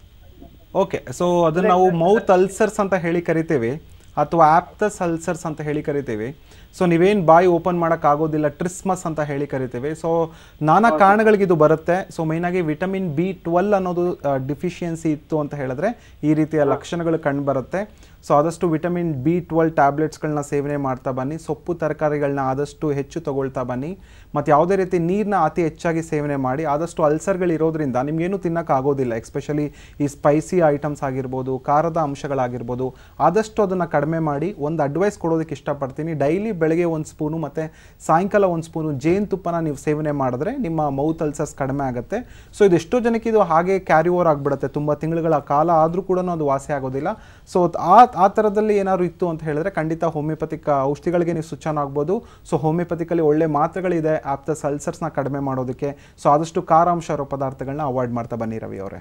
ಓಕೆ ಸೊ ಅದನ್ನು ನಾವು ಮೌತ್ ಅಲ್ಸರ್ಸ್ ಅಂತ ಹೇಳಿ ಕರಿತೇವೆ ಅಥವಾ ಆಪ್ತಸ್ ಅಲ್ಸರ್ಸ್ ಅಂತ ಹೇಳಿ ಕರಿತೇವೆ ಸೊ ನೀವೇನು ಬಾಯಿ ಓಪನ್ ಮಾಡೋಕ್ಕಾಗೋದಿಲ್ಲ ಟ್ರಿಸ್ಮಸ್ ಅಂತ ಹೇಳಿ ಕರಿತೇವೆ ಸೊ ನಾನಾ ಕಾರಣಗಳಿಗೆ ಇದು ಬರುತ್ತೆ ಸೊ ಮೇಯ್ನಾಗಿ ವಿಟಮಿನ್ ಬಿ ಟ್ವೆಲ್ ಅನ್ನೋದು ಡಿಫಿಷಿಯನ್ಸಿ ಇತ್ತು ಅಂತ ಹೇಳಿದ್ರೆ ಈ ರೀತಿಯ ಲಕ್ಷಣಗಳು ಕಂಡುಬರುತ್ತೆ ಸೊ ಆದಷ್ಟು ವಿಟಮಿನ್ ಬಿ ಟ್ವೆಲ್ ಟ್ಯಾಬ್ಲೆಟ್ಸ್ಗಳನ್ನ ಸೇವನೆ ಮಾಡ್ತಾ ಬನ್ನಿ ಸೊಪ್ಪು ತರಕಾರಿಗಳನ್ನ ಆದಷ್ಟು ಹೆಚ್ಚು ತಗೊಳ್ತಾ ಬನ್ನಿ ಮತ್ತು ಯಾವುದೇ ರೀತಿ ನೀರನ್ನ ಅತಿ ಹೆಚ್ಚಾಗಿ ಸೇವನೆ ಮಾಡಿ ಆದಷ್ಟು ಅಲ್ಸರ್ಗಳು ಇರೋದ್ರಿಂದ ನಿಮಗೇನು ತಿನ್ನೋಕ್ಕಾಗೋದಿಲ್ಲ ಎಸ್ಪೆಷಲಿ ಈ ಸ್ಪೈಸಿ ಐಟಮ್ಸ್ ಆಗಿರ್ಬೋದು ಖಾರದ ಅಂಶಗಳಾಗಿರ್ಬೋದು ಆದಷ್ಟು ಅದನ್ನು ಕಡಿಮೆ ಮಾಡಿ ಒಂದು ಅಡ್ವೈಸ್ ಕೊಡೋದಕ್ಕೆ ಇಷ್ಟಪಡ್ತೀನಿ ಡೈಲಿ ಬೆಳಗ್ಗೆ ಒಂದು ಸ್ಪೂನು ಮತ್ತು ಸಾಯಂಕಾಲ ಒಂದು ಸ್ಪೂನು ಜೇನುತುಪ್ಪನ ನೀವು ಸೇವನೆ ಮಾಡಿದ್ರೆ ನಿಮ್ಮ ಮೌತ್ ಅಲ್ಸರ್ಸ್ ಕಡಿಮೆ ಆಗುತ್ತೆ ಸೊ ಇದು ಎಷ್ಟೋ ಜನಕ್ಕೆ ಇದು ಹಾಗೆ ಕ್ಯಾರಿ ಓವರ್ ಆಗಿಬಿಡುತ್ತೆ ತುಂಬ ತಿಂಗಳುಗಳ ಕಾಲ ಆದರೂ ಕೂಡ ಅದು ವಾಸಿ ಆಗೋದಿಲ್ಲ ಸೊ ಆ ಆ ಥರದಲ್ಲಿ ಏನಾದ್ರು ಇತ್ತು ಅಂತ ಹೇಳಿದ್ರೆ ಖಂಡಿತ ಹೋಮಿಯೋಪತಿಕ್ ಔಷಧಿಗಳಿಗೆ ನೀವು ಸ್ವಿಚ್ ಆನ್ ಆಗ್ಬೋದು ಸೊ ಹೋಮಿಯೋಪತಿಕಲ್ಲಿ ಒಳ್ಳೆ ಮಾತ್ರೆಗಳಿದೆ ಆಪ್ತಸ್ ಅಲ್ಸರ್ಸ್ನ ಕಡಿಮೆ ಮಾಡೋದಕ್ಕೆ ಸೊ ಆದಷ್ಟು ಖಾರಾಂಶ ಇರೋ ಪದಾರ್ಥಗಳನ್ನ ಅವಾಯ್ಡ್ ಮಾಡ್ತಾ ಬನ್ನಿ ರವಿ ಅವರೇ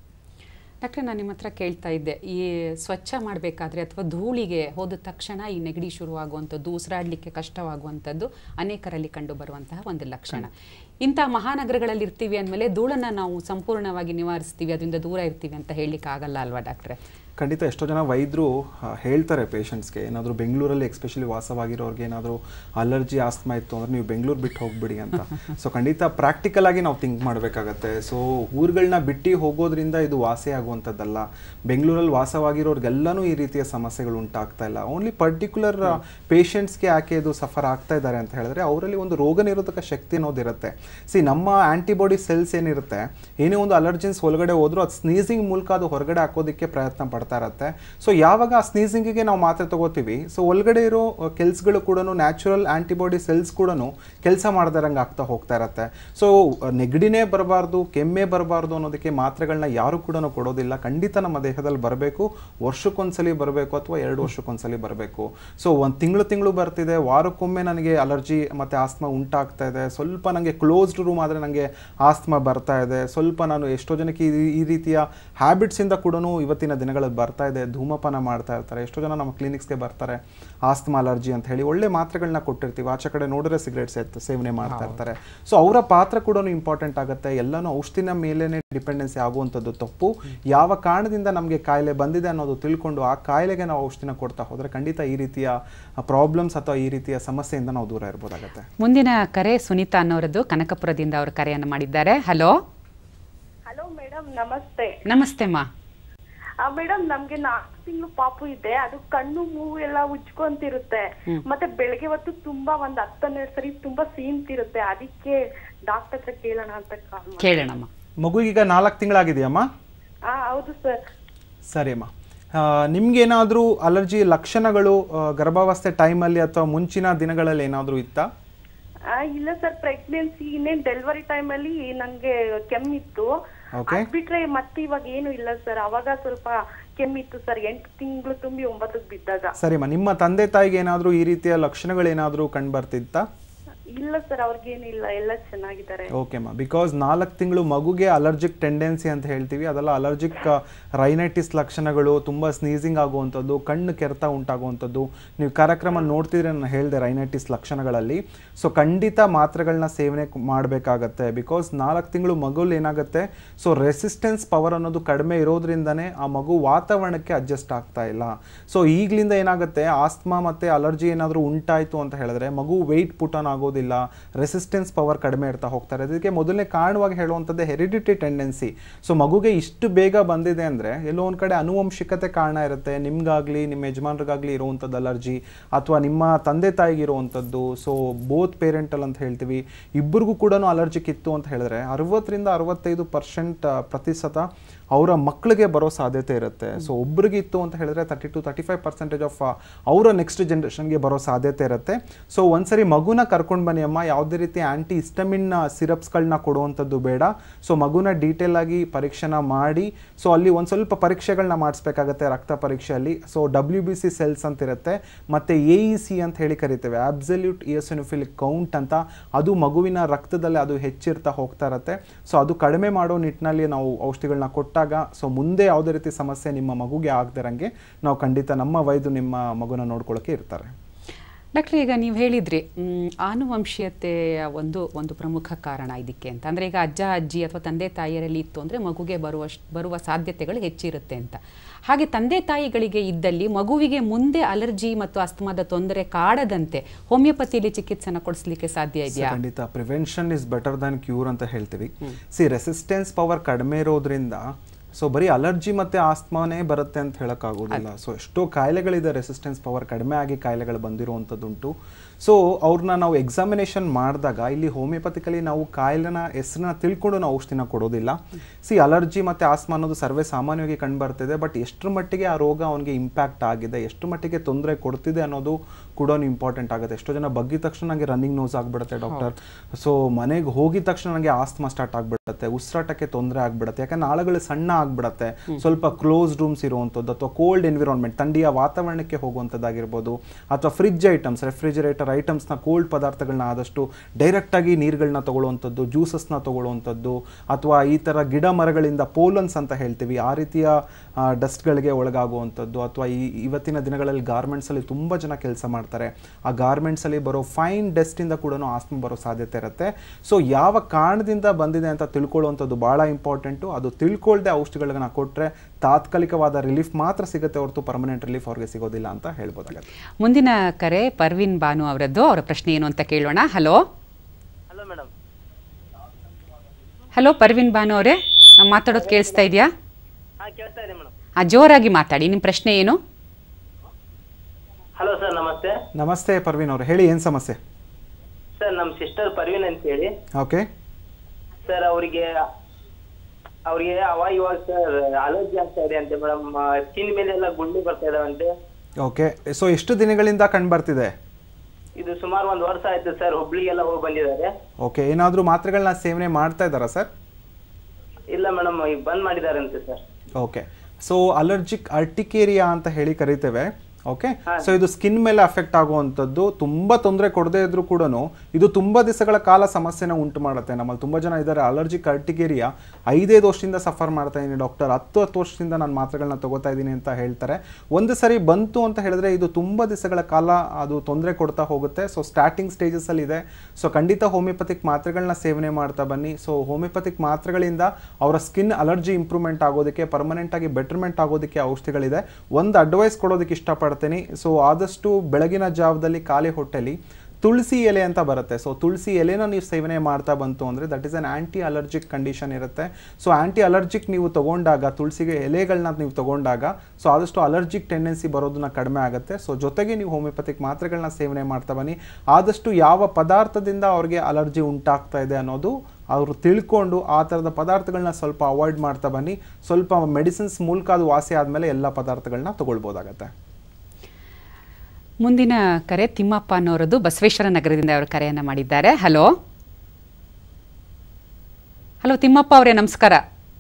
ಡಾಕ್ಟ್ರೆ ನಾನು ನಿಮ್ಮ ಹತ್ರ ಕೇಳ್ತಾ ಇದ್ದೆ ಈ ಸ್ವಚ್ಛ ಮಾಡಬೇಕಾದ್ರೆ ಅಥವಾ ಧೂಳಿಗೆ ಹೋದ ತಕ್ಷಣ ಈ ನೆಗಡಿ ಶುರುವಾಗುವಂಥದ್ದು ಉಸಿರಾಡಲಿಕ್ಕೆ ಕಷ್ಟವಾಗುವಂಥದ್ದು ಅನೇಕರಲ್ಲಿ ಕಂಡು ಬರುವಂತಹ ಒಂದು ಲಕ್ಷಣ ಇಂಥ ಮಹಾನಗರಗಳಲ್ಲಿ ಇರ್ತೀವಿ ಅಂದಮೇಲೆ ಧೂಳನ್ನು ನಾವು ಸಂಪೂರ್ಣವಾಗಿ ನಿವಾರಿಸ್ತೀವಿ ಅದರಿಂದ ದೂರ ಇರ್ತೀವಿ ಅಂತ ಹೇಳಲಿಕ್ಕೆ ಆಗಲ್ಲ ಅಲ್ವಾ ಡಾಕ್ಟ್ರೆ ಖಂಡಿತ ಎಷ್ಟೋ ಜನ ವೈದ್ಯರು ಆ, ಹೇಳ್ತಾರೆ ಪೇಷಂಟ್ಸ್ಗೆ ಏನಾದರೂ ಬೆಂಗಳೂರಲ್ಲಿ ಎಕ್ಸ್ಪೆಷಲಿ ವಾಸವಾಗಿರೋರಿಗೆ ಏನಾದರೂ ಅಲರ್ಜಿ ಆಸ್ತಮಾ ಇತ್ತು ಅಂದರೆ ನೀವು ಬೆಂಗಳೂರು ಬಿಟ್ಟು ಹೋಗ್ಬಿಡಿ ಅಂತ ಸೊ ಖಂಡಿತ ಪ್ರಾಕ್ಟಿಕಲ್ ಆಗಿ ನಾವು ಥಿಂಕ್ ಮಾಡಬೇಕಾಗತ್ತೆ ಸೊ ಊರುಗಳನ್ನ ಬಿಟ್ಟು ಹೋಗೋದ್ರಿಂದ ಇದು ವಾಸಿ ಆಗುವಂಥದ್ದಲ್ಲ ಬೆಂಗಳೂರಲ್ಲಿ ವಾಸವಾಗಿರೋರಿಗೆಲ್ಲನೂ ಈ ರೀತಿಯ ಸಮಸ್ಯೆಗಳು ಉಂಟಾಗ್ತಾ ಇಲ್ಲ ಓನ್ಲಿ ಪರ್ಟಿಕ್ಯುಲರ್ ಪೇಷಂಟ್ಸ್ಗೆ ಯಾಕೆ ಇದು ಸಫರ್ ಆಗ್ತಾ ಇದ್ದಾರೆ ಅಂತ ಹೇಳಿದ್ರೆ ಅವರಲ್ಲಿ ಒಂದು ರೋಗ ನಿರೋಧಕ ಶಕ್ತಿ ಅನ್ನೋದಿರುತ್ತೆ ಸಿ ನಮ್ಮ ಆಂಟಿಬಾಡಿ ಸೆಲ್ಸ್ ಏನಿರುತ್ತೆ ಏನೇ ಒಂದು ಅಲರ್ಜೆನ್ಸ್ ಒಳಗಡೆ ಹೋದ್ರೂ ಅದು ಸ್ನೀಸಿಂಗ್ ಮೂಲಕ ಅದು ಹೊರಗಡೆ ಹಾಕೋದಕ್ಕೆ ಪ್ರಯತ್ನ ಪಡ್ತಾ ಇರುತ್ತೆ ಸೊ ಯಾವಾಗ ಆ ಸ್ನೀಸಿಂಗಿಗೆ ನಾವು ಮಾತ್ರೆ ತಗೋತೀವಿ ಸೊ ಒಳಗಡೆ ಇರೋ ಕೆಲ್ಸಗಳು ಕೂಡ ನ್ಯಾಚುರಲ್ ಆಂಟಿಬಾಡಿ ಸೆಲ್ಸ್ ಕೂಡ ಕೆಲಸ ಮಾಡ್ದಾರಂಗೆ ಆಗ್ತಾ ಹೋಗ್ತಾ ಇರುತ್ತೆ ಸೊ ನೆಗಡಿನೇ ಬರಬಾರ್ದು ಕೆಮ್ಮೆ ಬರಬಾರ್ದು ಅನ್ನೋದಕ್ಕೆ ಮಾತ್ರೆಗಳನ್ನ ಯಾರು ಕೂಡ ಕೊಡೋದಿಲ್ಲ ಖಂಡಿತ ನಮ್ಮ ದೇಹದಲ್ಲಿ ಬರಬೇಕು ವರ್ಷಕ್ಕೊಂದ್ಸಲಿ ಬರಬೇಕು ಅಥವಾ ಎರಡು ವರ್ಷಕ್ಕೊಂದ್ಸಲಿ ಬರಬೇಕು ಸೊ ಒಂದು ತಿಂಗಳು ತಿಂಗಳು ಬರ್ತಿದೆ ವಾರಕ್ಕೊಮ್ಮೆ ನನಗೆ ಅಲರ್ಜಿ ಮತ್ತು ಆಸ್ತಮಾ ಉಂಟಾಗ್ತಾ ಇದೆ ಸ್ವಲ್ಪ ನನಗೆ ಕ್ಲೋಸ್ಡ್ ರೂಮ್ ಆದರೆ ನನಗೆ ಆಸ್ತಮಾ ಬರ್ತಾ ಇದೆ ಸ್ವಲ್ಪ ನಾನು ಎಷ್ಟೋ ಜನಕ್ಕೆ ಈ- ಈ ರೀತಿಯ ಹ್ಯಾಬಿಟ್ಸಿಂದ ಕೂಡ ಇವತ್ತಿನ ದಿನಗಳಲ್ಲಿ ಬರ್ತಾ ಇದೆ ಧೂಮಪಾನ ಮಾಡ್ತಾ ಇರ್ತಾರೆ ಎಷ್ಟೋ ಜನ ನಮ್ಮ ಕ್ಲಿನಿಕ್ಸ್ಗೆ ಬರ್ತಾರೆ ಆಸ್ತಮಾ ಅಲರ್ಜಿ ಅಂತ ಹೇಳಿ ಒಳ್ಳೆ ಮಾತ್ರೆಗಳನ್ನ ಕೊಟ್ಟಿರ್ತೀವಿ ಆಚೆ ಕಡೆ ನೋಡಿದ್ರೆ ಸಿಗರೇಟ್ಸ್ ಸೇವನೆ ಮಾಡ್ತಾ ಇರ್ತಾರೆ ಸೊ ಅವರ ಪಾತ್ರ ಕೂಡ ಇಂಪಾರ್ಟೆಂಟ್ ಆಗುತ್ತೆ ಎಲ್ಲನೂ ಔಷಧಿನ ಮೇಲೇನೆ ಡಿಪೆಂಡೆನ್ಸಿ ಆಗುವಂಥದ್ದು ತಪ್ಪು ಯಾವ ಕಾರಣದಿಂದ ನಮಗೆ ಕಾಯಿಲೆ ಬಂದಿದೆ ಅನ್ನೋದು ತಿಳ್ಕೊಂಡು ಆ ಕಾಯಿಲೆಗೆ ನಾವು ಔಷಧಿನ ಕೊಡ್ತಾ ಹೋದರೆ ಖಂಡಿತ ಈ ರೀತಿಯ ಪ್ರಾಬ್ಲಮ್ಸ್ ಅಥವಾ ಈ ರೀತಿಯ ಸಮಸ್ಯೆಯಿಂದ ನಾವು ದೂರ ಇರ್ಬೋದಾಗತ್ತೆ ಮುಂದಿನ ಕರೆ ಸುನೀತಾ ಅನ್ನೋರದ್ದು ಕನಕಪುರದಿಂದ ಅವರು ಕರೆಯನ್ನು ಮಾಡಿದ್ದಾರೆ ಹಲೋ ಹಲೋ ಮೇಡಮ್ ನಮಸ್ತೆ ನಮಸ್ತೆ ಮಾ ಆ ಮೇಡಮ್ ನಮ್ಗೆ ನಾಲ್ಕು ತಿಂಗಳು ಪಾಪು ಇದೆ ಅದು ಕಣ್ಣು ಮೂಗು ಎಲ್ಲ ಉಜ್ಕೊಂತಿರುತ್ತೆ ಮತ್ತೆ ಬೆಳಗ್ಗೆ ಹೊತ್ತು ತುಂಬಾ ಒಂದ್ ಹತ್ತನ್ನೆರಡು ಸರಿ ತುಂಬಾ ಸೀನ್ತಿರುತ್ತೆ ಅದಕ್ಕೆ ಡಾಕ್ಟರ್ ಹತ್ರ ಕೇಳೋಣ ಅಂತ ಕಾಲ್ ಮಾಡಿ ಕೇಳೋಣಮ್ಮ ಮಗುಗೀಗ ನಾಲ್ಕು ತಿಂಗಳಾಗಿದೆಯಮ್ಮ ಆ ಹೌದು ಸರ್ ಸರಿ ಅಮ್ಮ ಆ, ನಿಮ್ಗೇನಾದ್ರೂ ಅಲರ್ಜಿ ಲಕ್ಷಣಗಳು ಆ, ಗರ್ಭಾವಸ್ಥೆ ಟೈಮಲ್ಲಿ ಅಥವಾ ಮುಂಚಿನ ದಿನಗಳಲ್ಲಿ ಏನಾದರೂ ಇತ್ತಾ ಆ, ಇಲ್ಲ ಸರ್ ಪ್ರೆಗ್ನೆನ್ಸಿ ಇನ್ನೇನ್ ಡೆಲಿವರಿ ಟೈಮ್ ಅಲ್ಲಿ ನಂಗೆ ಕೆಮ್ಮಿತ್ತು Okay. ಅದ್ ಬಿಟ್ರೆ ಮತ್ತೆ ಇವಾಗ ಏನು ಇಲ್ಲ ಸರ್ ಅವಾಗ ಸ್ವಲ್ಪ ಕೆಮ್ಮಿತ್ತು ಸರ್ ಎಂಟು ತಿಂಗಳು ತುಂಬಿ ಒಂಬತ್ತಕ್ ಬಿದ್ದಾಗ ಸರಿಮ್ಮ ನಿಮ್ಮ ತಂದೆ ತಾಯಿಗೆ ಏನಾದರೂ ಈ ರೀತಿಯ ಲಕ್ಷಣಗಳೇನಾದರೂ ಕಂಡು ಬರ್ತಿತ್ತಾ ಇಲ್ಲ ಸರ್ ಅವ್ರಿಗೇನಿಲ್ಲ ಎಲ್ಲ ಚೆನ್ನಾಗಿದ್ದಾರೆ ಓಕೆಮ್ಮ ಬಿಕಾಸ್ ನಾಲ್ಕು ತಿಂಗಳು ಮಗುಗೆ ಅಲರ್ಜಿಕ್ ಟೆಂಡೆನ್ಸಿ ಅಂತ ಹೇಳ್ತೀವಿ ಅದೆಲ್ಲ ಅಲರ್ಜಿಕ್ ರೈನೈಟಿಸ್ ಲಕ್ಷಣಗಳು ತುಂಬ ಸ್ನೀಸಿಂಗ್ ಆಗುವಂಥದ್ದು ಕಣ್ಣು ಕೆರೆತ ಉಂಟಾಗುವಂಥದ್ದು ನೀವು ಕಾರ್ಯಕ್ರಮ ನೋಡ್ತಿದ್ರೆ ನಾನು ಹೇಳಿದೆ ರೈನೈಟಿಸ್ ಲಕ್ಷಣಗಳಲ್ಲಿ ಸೊ ಖಂಡಿತ ಮಾತ್ರೆಗಳನ್ನ ಸೇವನೆ ಮಾಡಬೇಕಾಗತ್ತೆ ಬಿಕಾಸ್ ನಾಲ್ಕು ತಿಂಗಳು ಮಗುಲ್ ಏನಾಗುತ್ತೆ ಸೊ ರೆಸಿಸ್ಟೆನ್ಸ್ ಪವರ್ ಅನ್ನೋದು ಕಡಿಮೆ ಇರೋದ್ರಿಂದನೇ ಆ ಮಗು ವಾತಾವರಣಕ್ಕೆ ಅಡ್ಜಸ್ಟ್ ಆಗ್ತಾ ಇಲ್ಲ ಸೊ ಈಗಲಿಂದ ಏನಾಗುತ್ತೆ ಆಸ್ತಮಾ ಮತ್ತು ಅಲರ್ಜಿ ಏನಾದರೂ ಉಂಟಾಯಿತು ಅಂತ ಹೇಳಿದ್ರೆ ಮಗು ವೆಯ್ಟ್ ಪುಟ್ ಆನ್ ಆಗೋದಿಲ್ಲ ರೆಸಿಸ್ಟೆನ್ಸ್ ಪವರ್ ಕಡಿಮೆ ಇರ್ತಾ ಹೋಗ್ತಾರೆ ಅದಕ್ಕೆ ಮೊದಲನೇ ಕಾರಣವಾಗಿ ಹೇಳುವಂಥದ್ದು ಹೆರಿಡಿಟಿ ಟೆಂಡೆನ್ಸಿ ಸೊ ಮಗುಗೆ ಇಷ್ಟು ಬೇಗ ಬಂದಿದೆ ಅಂದರೆ ಎಲ್ಲೋ ಒಂದು ಕಡೆ ಅನುವಂಶಿಕತೆ ಕಾರಣ ಇರುತ್ತೆ ನಿಮ್ಗಾಗಲಿ ನಿಮ್ಮ ಯಜಮಾನ್ರಿಗಾಗಲಿ ಇರುವಂಥದ್ದು ಅಲರ್ಜಿ ಅಥವಾ ನಿಮ್ಮ ತಂದೆ ತಾಯಿಗೆ ಇರುವಂಥದ್ದು ಸೊ ಬೋತ್ ಪೇರೆಂಟಲ್ ಅಂತ ಹೇಳ್ತೀವಿ ಇಬ್ಬರಿಗೂ ಕೂಡ ಅಲರ್ಜಿಕ್ ಇತ್ತು ಅಂತ ಹೇಳಿದ್ರೆ ಅರವತ್ತರಿಂದ ಅರವತ್ತೈದು ಪರ್ಸೆಂಟ್ ಪ್ರತಿಶತ ಅವರ ಮಕ್ಕಳಿಗೆ ಬರೋ ಸಾಧ್ಯತೆ ಇರುತ್ತೆ ಸೊ ಒಬ್ರಿಗೆ ಇತ್ತು ಅಂತ ಹೇಳಿದ್ರೆ thirty two thirty five percentage of ಅವರ ನೆಕ್ಸ್ಟ್ ಜನ್ರೇಷನ್ಗೆ ಬರೋ ಸಾಧ್ಯತೆ ಇರುತ್ತೆ ಸೊ ಒಂದ್ಸರಿ ಮಗುನ ಕರ್ಕೊಂಡು ಬನ್ನಿ ಅಮ್ಮ ಯಾವುದೇ ರೀತಿ ಆ್ಯಂಟಿ ಹಿಸ್ಟಮಿನ್ ಸಿರಪ್ಸ್ಗಳನ್ನ ಕೊಡುವಂಥದ್ದು ಬೇಡ ಸೊ ಮಗುನ ಡೀಟೇಲ್ ಆಗಿ ಪರೀಕ್ಷೆನ ಮಾಡಿ ಸೊ ಅಲ್ಲಿ ಒಂದು ಸ್ವಲ್ಪ ಪರೀಕ್ಷೆಗಳನ್ನ ಮಾಡಿಸ್ಬೇಕಾಗತ್ತೆ ರಕ್ತ ಪರೀಕ್ಷೆಯಲ್ಲಿ so W B C cells ಅಂತ ಇರುತ್ತೆ ಮತ್ತು ಎ ಇ ಸಿ ಅಂತ ಹೇಳಿ ಕರಿತೇವೆ ಅಬ್ಸಲ್ಯೂಟ್ ಇಯಸೋನಿಫಿಲಿಕ್ ಕೌಂಟ್ ಅಂತ ಅದು ಮಗುವಿನ ರಕ್ತದಲ್ಲಿ ಅದು ಹೆಚ್ಚಿರ್ತಾ ಹೋಗ್ತಾ ಇರುತ್ತೆ ಸೊ ಅದು ಕಡಿಮೆ ಮಾಡೋ ನಿಟ್ಟಿನಲ್ಲಿ ನಾವು ಔಷಧಿಗಳನ್ನ ಕೊಟ್ಟಾಗ ಸೊ ಮುಂದೆ ಯಾವುದೇ ರೀತಿ ಸಮಸ್ಯೆ ನಿಮ್ಮ ಮಗುಗೆ ಆಗದಿರಂಗೆ ನಾವು ಖಂಡಿತ ನಮ್ಮ ವೈದ್ಯರು ನಿಮ್ಮ ಮಗುನ ನೋಡ್ಕೊಳ್ಳೋಕೆ ಇರ್ತಾರೆ ಡಾಕ್ಟ್ರೆ ಈಗ ನೀವು ಹೇಳಿದ್ರಿ ಮ್, ಆನುವಂಶೀಯತೆಯ ಒಂದು ಒಂದು ಪ್ರಮುಖ ಕಾರಣ ಇದಕ್ಕೆ ಅಂತ ಅಂದರೆ ಈಗ ಅಜ್ಜ ಅಜ್ಜಿ ಅಥವಾ ತಂದೆ ತಾಯಿಯರಲ್ಲಿ ಇತ್ತು ಅಂದರೆ ಮಗುಗೆ ಬರುವ ಬರುವ ಸಾಧ್ಯತೆಗಳು ಹೆಚ್ಚಿರುತ್ತೆ ಅಂತ ಹಾಗೆ ತಂದೆ ತಾಯಿಗಳಿಗೆ ಇದ್ದಲ್ಲಿ ಮಗುವಿಗೆ ಮುಂದೆ ಅಲರ್ಜಿ ಮತ್ತು ಅಸ್ತಮಾದ ತೊಂದರೆ ಕಾಡದಂತೆ ಹೋಮಿಯೋಪತಿಯಲ್ಲಿ ಚಿಕಿತ್ಸೆನ ಕೊಡಿಸ್ಲಿಕ್ಕೆ ಸಾಧ್ಯ So, ಇದೆಯಾ ಖಂಡಿತ prevention is better than cure ಅಂತ ಹೇಳ್ತೀವಿ ಸಿ ರೆಸಿಸ್ಟೆನ್ಸ್ ಪವರ್ ಕಡಿಮೆ ಇರೋದ್ರಿಂದ ಸೊ ಬರೀ ಅಲರ್ಜಿ ಮತ್ತೆ ಆಸ್ಮಾನೇ ಬರುತ್ತೆ ಅಂತ ಹೇಳೋಕ್ಕಾಗೋದಿಲ್ಲ ಸೊ ಎಷ್ಟೋ ಕಾಯಿಲೆಗಳಿದೆ ರೆಸಿಸ್ಟೆನ್ಸ್ ಪವರ್ ಕಡಿಮೆ ಆಗಿ ಕಾಯಿಲೆಗಳು ಬಂದಿರುವಂಥದ್ದುಂಟು ಸೊ ಅವ್ರನ್ನ ನಾವು ಎಕ್ಸಾಮಿನೇಷನ್ ಮಾಡಿದಾಗ ಇಲ್ಲಿ ಹೋಮಿಯೋಪತಿಕಲಿ ನಾವು ಕಾಯಿಲೆನ ಹೆಸರನ್ನ ತಿಳ್ಕೊಂಡು ನಾವು ಔಷಧಿನ ಕೊಡೋದಿಲ್ಲ ಸಿ ಅಲರ್ಜಿ ಮತ್ತು ಆಸ್ಮಾ ಅನ್ನೋದು ಸರ್ವೇ ಸಾಮಾನ್ಯವಾಗಿ ಕಂಡುಬರ್ತಿದೆ ಬಟ್ ಎಷ್ಟರ ಮಟ್ಟಿಗೆ ಆ ರೋಗ ಅವನಿಗೆ ಇಂಪ್ಯಾಕ್ಟ್ ಆಗಿದೆ ಎಷ್ಟು ಮಟ್ಟಿಗೆ ತೊಂದರೆ ಕೊಡ್ತಿದೆ ಅನ್ನೋದು ಕೂಡ ಇಂಪಾರ್ಟೆಂಟ್ ಆಗುತ್ತೆ ಎಷ್ಟೋ ಜನ ಬಗ್ಗಿದ ತಕ್ಷಣ ನನಗೆ ರನ್ನಿಂಗ್ ನೋಸ್ ಆಗಿಬಿಡುತ್ತೆ ಡಾಕ್ಟರ್ ಸೊ ಮನೆಗೆ ಹೋಗಿದ ತಕ್ಷಣ ನನಗೆ ಆಸ್ತಮಾ ಸ್ಟಾರ್ಟ್ ಆಗಿಬಿಡುತ್ತೆ ಉಸಿರಾಟಕ್ಕೆ ತೊಂದರೆ ಆಗಿಬಿಡುತ್ತೆ ಯಾಕಂದ್ರೆ ನಾಳಗಳು ಸಣ್ಣ ಆಗಿಬಿಡುತ್ತೆ ಸ್ವಲ್ಪ ಕ್ಲೋಸ್ ರೂಮ್ಸ್ ಇರುವಂಥದ್ದು ಅಥವಾ ಕೋಲ್ಡ್ ಎನ್ವಿರಾನ್ಮೆಂಟ್ ಥಂಡಿಯ ವಾತಾವರಣಕ್ಕೆ ಹೋಗುವಂಥದ್ದಾಗಿರ್ಬೋದು ಅಥವಾ ಫ್ರಿಡ್ಜ್ ಐಟಮ್ಸ್ ರೆಫ್ರಿಜರೇಟರ್ ಐಟಮ್ಸ್ನ ಕೋಲ್ಡ್ ಪದಾರ್ಥಗಳನ್ನ ಆದಷ್ಟು ಡೈರೆಕ್ಟಾಗಿ ನೀರುಗಳನ್ನ ತಗೊಳ್ಳುವಂಥದ್ದು ಜ್ಯೂಸಸ್ನ ತಗೊಳ್ಳುವಂಥದ್ದು ಅಥವಾ ಈ ಥರ ಗಿಡ ಮರಗಳಿಂದ ಪೋಲನ್ಸ್ ಅಂತ ಹೇಳ್ತೀವಿ ಆ ರೀತಿಯ ಡಸ್ಟ್ಗಳಿಗೆ ಒಳಗಾಗುವಂಥದ್ದು ಅಥವಾ ಈ ಇವತ್ತಿನ ದಿನಗಳಲ್ಲಿ ಗಾರ್ಮೆಂಟ್ಸಲ್ಲಿ ತುಂಬ ಜನ ಕೆಲಸ ಮಾಡ್ತಾರೆ ಆ ಗಾರ್ಮೆಂಟ್ಸಲ್ಲಿ ಬರೋ ಫೈನ್ ಡಸ್ಟಿಂದ ಕೂಡ ಆಸ್ಮ ಬರೋ ಸಾಧ್ಯತೆ ಇರುತ್ತೆ ಸೊ ಯಾವ ಕಾರಣದಿಂದ ಬಂದಿದೆ ಅಂತ ತಿಳ್ಕೊಳ್ಳುವಂಥದ್ದು ಭಾಳ ಇಂಪಾರ್ಟೆಂಟು ಅದು ತಿಳ್ಕೊಳ್ದೆ ಔಷಧಿಗಳನ್ನ ಕೊಟ್ಟರೆ ತಾತ್ಕಾಲಿಕವಾದ ರಿಲೀಫ್ ಮಾತ್ರ ಸಿಗುತ್ತೆ ಹೊರತು ಪರ್ಮನೆಂಟ್ ರಿಲೀಫ್ ಅವ್ರಿಗೆ ಸಿಗೋದಿಲ್ಲ ಅಂತ ಹೇಳ್ಬೋದಾಗತ್ತೆ ಮುಂದಿನ ಕರೆ ಪರ್ವಿನ್ ಬಾನು ಅವರದ್ದು ಅವರ ಪ್ರಶ್ನೆ ಏನು ಅಂತ ಕೇಳೋಣ hello hello madam hello Parveen Banu ಅವರೇ ಮಾತಾಡೋದು ಕೇಳಿಸ್ತಾ ಇದೆಯಾ ಹಾ ಕೇಳ್ತಾ ಇದೆ ಮೇಡಮ್ ಆ, ಜೋರಾಗಿ ಮಾತಾಡಿ ನಿಮ್ಮ ಪ್ರಶ್ನೆ ಏನು ಹಲೋ ಸರ್ ನಮಸ್ತೆ ನಮಸ್ತೆ ಪರ್ವೀನ್ ಅವರು ಹೇಳಿ ಏನು ಸಮಸ್ಯೆ ಸರ್ ನಮ್ಮ ಸಿಸ್ಟರ್ ಪರ್ವೀನ್ ಅಂತ ಹೇಳಿ ಓಕೆ ಸರ್ ಅವರಿಗೆ ಅವ್ರಿಗೆ ಅವಾಗ ಇವಾಗ ಸರ್ ಅಲರ್ಜಿ ಆಗ್ತಾ ಇದೆ ಅಂತೆ ಮೇಡಮ್ ಸ್ಕಿನ್ ಮೇಲೆ ಎಲ್ಲ ಗುಂಡು ಬರ್ತಾ ಇದಾವಂತೆ ಓಕೆ ಸೊ ಎಷ್ಟು ದಿನಗಳಿಂದ ಕಂಡುಬರ್ತಿದೆ ಇದು ಸುಮಾರು ಒಂದು ವರ್ಷ ಆಯ್ತು ಸರ್ ಹುಬ್ಳಿಗೆಲ್ಲ ಹೋಗಿ ಬಂದಿದ್ದಾರೆ ಓಕೆ ಏನಾದರೂ ಮಾತ್ರೆಗಳನ್ನ ಸೇವನೆ ಮಾಡ್ತಾ ಇದ್ದಾರಾ ಸರ್ ಇಲ್ಲ ಮೇಡಮ್ ಈಗ ಬಂದ್ ಮಾಡಿದಾರಂತೆ sir okay so allergic urticaria ಅಂತ ಹೇಳಿ ಕರಿತೇವೆ ಓಕೆ ಸೊ ಇದು ಸ್ಕಿನ್ ಮೇಲೆ ಅಫೆಕ್ಟ್ ಆಗುವಂಥದ್ದು ತುಂಬ ತೊಂದರೆ ಕೊಡದೇ ಇದ್ರೂ ಕೂಡ ಇದು ತುಂಬ ದಿವಸಗಳ ಕಾಲ ಸಮಸ್ಯೆನ ಉಂಟು ಮಾಡುತ್ತೆ ನಮ್ಮಲ್ಲಿ ತುಂಬ ಜನ ಇದ್ದಾರೆ ಅಲರ್ಜಿಕ್ ಅರ್ಟಿಕೇರಿಯಾ ಐದೈದು ವರ್ಷದಿಂದ ಸಫರ್ ಮಾಡ್ತಾ ಇದ್ದೀನಿ ಡಾಕ್ಟರ್ ಹತ್ತು ಹತ್ತು ವರ್ಷದಿಂದ ನಾನು ಮಾತ್ರೆಗಳನ್ನ ತಗೋತಾ ಇದ್ದೀನಿ ಅಂತ ಹೇಳ್ತಾರೆ ಒಂದು ಸರಿ ಬಂತು ಅಂತ ಹೇಳಿದ್ರೆ ಇದು ತುಂಬ ದಿವಸಗಳ ಕಾಲ ಅದು ತೊಂದರೆ ಕೊಡ್ತಾ ಹೋಗುತ್ತೆ ಸೊ ಸ್ಟಾರ್ಟಿಂಗ್ ಸ್ಟೇಜಸಲ್ಲಿ ಇದೆ ಸೊ ಖಂಡಿತ ಹೋಮಿಯೋಪತಿಕ್ ಮಾತ್ರೆಗಳನ್ನ ಸೇವನೆ ಮಾಡ್ತಾ ಬನ್ನಿ ಸೊ ಹೋಮಿಯೋಪತಿಕ್ ಮಾತ್ರೆಗಳಿಂದ ಅವರ ಸ್ಕಿನ್ ಅಲರ್ಜಿ ಇಂಪ್ರೂವ್ಮೆಂಟ್ ಆಗೋದಕ್ಕೆ ಪರ್ಮನೆಂಟ್ ಆಗಿ ಬೆಟರ್ಮೆಂಟ್ ಆಗೋದಕ್ಕೆ ಔಷಧಿಗಳಿದೆ ಒಂದು ಅಡ್ವೈಸ್ ಕೊಡೋದಕ್ಕೆ ಇಷ್ಟಪಡ್ತೀನಿ ಸೊ ಆದಷ್ಟು ಬೆಳಗಿನ ಜಾವದಲ್ಲಿ ಖಾಲಿ ಹೊಟ್ಟೆಲಿ ತುಳಸಿ ಎಲೆ ಅಂತ ಬರುತ್ತೆ ಸೊ ತುಳಸಿ ಎಲೆನ ನೀವು ಸೇವನೆ ಮಾಡ್ತಾ ಬಂತು ಅಂದರೆ that is an anti allergic condition ಇರುತ್ತೆ ಸೊ ಆ್ಯಂಟಿ ಅಲರ್ಜಿಕ್ ನೀವು ತಗೊಂಡಾಗ ತುಳಸಿಗೆ ಎಲೆಗಳನ್ನ ನೀವು ತಗೊಂಡಾಗ ಸೊ ಆದಷ್ಟು ಅಲರ್ಜಿಕ್ ಟೆಂಡೆನ್ಸಿ ಬರೋದನ್ನ ಕಡಿಮೆ ಆಗುತ್ತೆ ಸೊ ಜೊತೆಗೆ ನೀವು ಹೋಮಿಯೋಪತಿಕ್ ಮಾತ್ರೆಗಳನ್ನ ಸೇವನೆ ಮಾಡ್ತಾ ಬನ್ನಿ ಆದಷ್ಟು ಯಾವ ಪದಾರ್ಥದಿಂದ ಅವ್ರಿಗೆ ಅಲರ್ಜಿ ಉಂಟಾಗ್ತಾ ಇದೆ ಅನ್ನೋದು ಅವರು ತಿಳ್ಕೊಂಡು ಆ ಥರದ ಪದಾರ್ಥಗಳನ್ನ ಸ್ವಲ್ಪ ಅವಾಯ್ಡ್ ಮಾಡ್ತಾ ಬನ್ನಿ ಸ್ವಲ್ಪ ಮೆಡಿಸಿನ್ಸ್ ಮೂಲಕ ಅದು ವಾಸಿ ಆದಮೇಲೆ ಎಲ್ಲ ಪದಾರ್ಥಗಳನ್ನ ತಗೊಳ್ಬೋದಾಗತ್ತೆ ಮುಂದಿನ ಕರೆ ತಿಮ್ಮಪ್ಪ ಅನ್ನೋರದ್ದು ಬಸವೇಶ್ವರ ನಗರದಿಂದ ಅವರು ಕರೆಯನ್ನು ಮಾಡಿದ್ದಾರೆ ಹಲೋ ಹಲೋ ತಿಮ್ಮಪ್ಪ ಅವರೇ ನಮಸ್ಕಾರ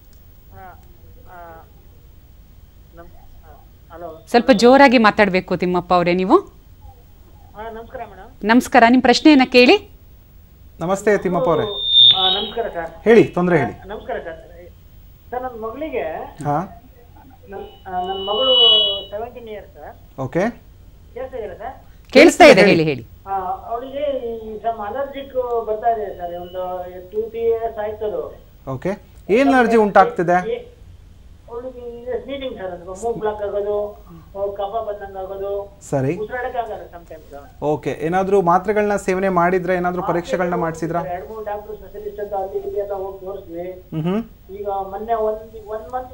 ಹಲೋ ಸ್ವಲ್ಪ ಜೋರಾಗಿ ಮಾತಾಡಬೇಕು ತಿಮ್ಮಪ್ಪ ಅವರೇ ನೀವು ಹಾಂ ನಮಸ್ಕಾರ ಮೇಡಮ್ ನಮಸ್ಕಾರ ನಿಮ್ಮ ಪ್ರಶ್ನೆಯನ್ನು ಕೇಳಿ ನಮಸ್ತೆ ತಿಮ್ಮಪ್ಪ ಅವರೇ ನಮಸ್ಕಾರ ಸರ್ ಹೇಳಿ ತೊಂದರೆ ಹೇಳಿ ನಮಸ್ಕಾರ ಸರ್ ಸರ್ ನನ್ನ ಮಗಳಿಗೆ ಹಾಂ ನನ್ನ ನನ್ನ ಮಗಳು ಸೆವೆಂಟೀನ್ ಇಯರ್ಸ್ ಸರ್ ಓಕೆ ಕೇಳ್ತಾ ಇದೆಯಲ್ಲ ಸರ್ ಕೇಳಿಸ್ತಾ ಇದೆ ಹೇಳಿ ಹೇಳಿ ಅವಳಿಗೆ ಸಮ್ ಅಲರ್ಜಿಕ್ ಬರ್ತಾ ಇದೆ ಸರ್ ಒಂದು ಟೂ ತ್ರೀ ಇಯರ್ಸ್ ಆಯ್ತು ಅದು ಓಕೆ ಏನು ಅಲರ್ಜಿ ಉಂಟಾಗ್ತಿದೆ ಏ- ಅವಳಿಗೆ ಸ್ನೀಟಿಂಗ್ ಸರ್ ಅದು ಮೂಗ್ ಬ್ಲಾಕ್ ಆಗೋದು ಅಹ್, ಕಫ ಬಂದಂಗೆ ಆಗೋದು ಸರಿ ಉಸಿರಾಡಕ್ಕೆ ಆಗಲ್ಲ ಸಮಟೈಮ್ಸ್ ಓಕೆ ಏನಾದರೂ ಮಾತ್ರೆಗಳನ್ನ ಸೇವನೆ ಮಾಡಿದ್ರೆ ಏನಾದರೂ ಪರೀಕ್ಷೆಗಳನ್ನ ಮಾಡಿಸಿದ್ರಾ ಎರಡು ಮೂರು ಡಾಕ್ಟರ್ ಸ್ಪೆಷಲಿಸ್ಟ್ ಅಂತ ಅಲ್ಲಿ ಇಲ್ಲಿ ಎಲ್ಲ ಹೋಗಿ ತೋರಿಸ್ವಿ ಹ್ಞೂ ಹ್ಞೂ ಈಗ ಮೊನ್ನೆ ಒಂದ್ ಒನ್ ಮಂತ್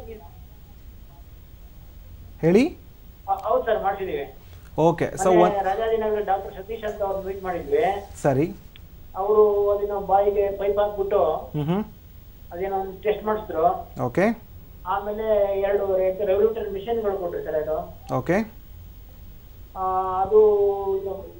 ಹೇಳಿ ಹೌದು ಸರ್ ಮಾಡ್ಸಿದೀವಿ ಓಕೆ ಸೊ ಮೊನ್ನೆ ಒನ್ ರಾಜಾಜಿನಗರ ಡಾಕ್ಟರ್ ಸತೀಶ್ ಅಂತ ಅವ್ರು ಮೀಟ್ ಮಾಡಿದ್ವಿ ಸರಿ ಅವರು ಅದೇನೋ ಬಾಯಿಗೆ ಪೈಪ್ ಹಾಕ್ಬಿಟ್ಟು ಹ್ಞೂ ಹ್ಞೂ ಅದೇನೋ ಒಂದು ಟೆಸ್ಟ್ ಮಾಡಿಸಿದ್ರು ಓಕೆ ಆಮೇಲೆ ಎರಡು ರೆವಲ್ಯೂಟರ್ ಮಿಷನ್ಗಳು ಕೊಟ್ರು ಸರ್ ಅದು ಓಕೆ ಆ, ಅದು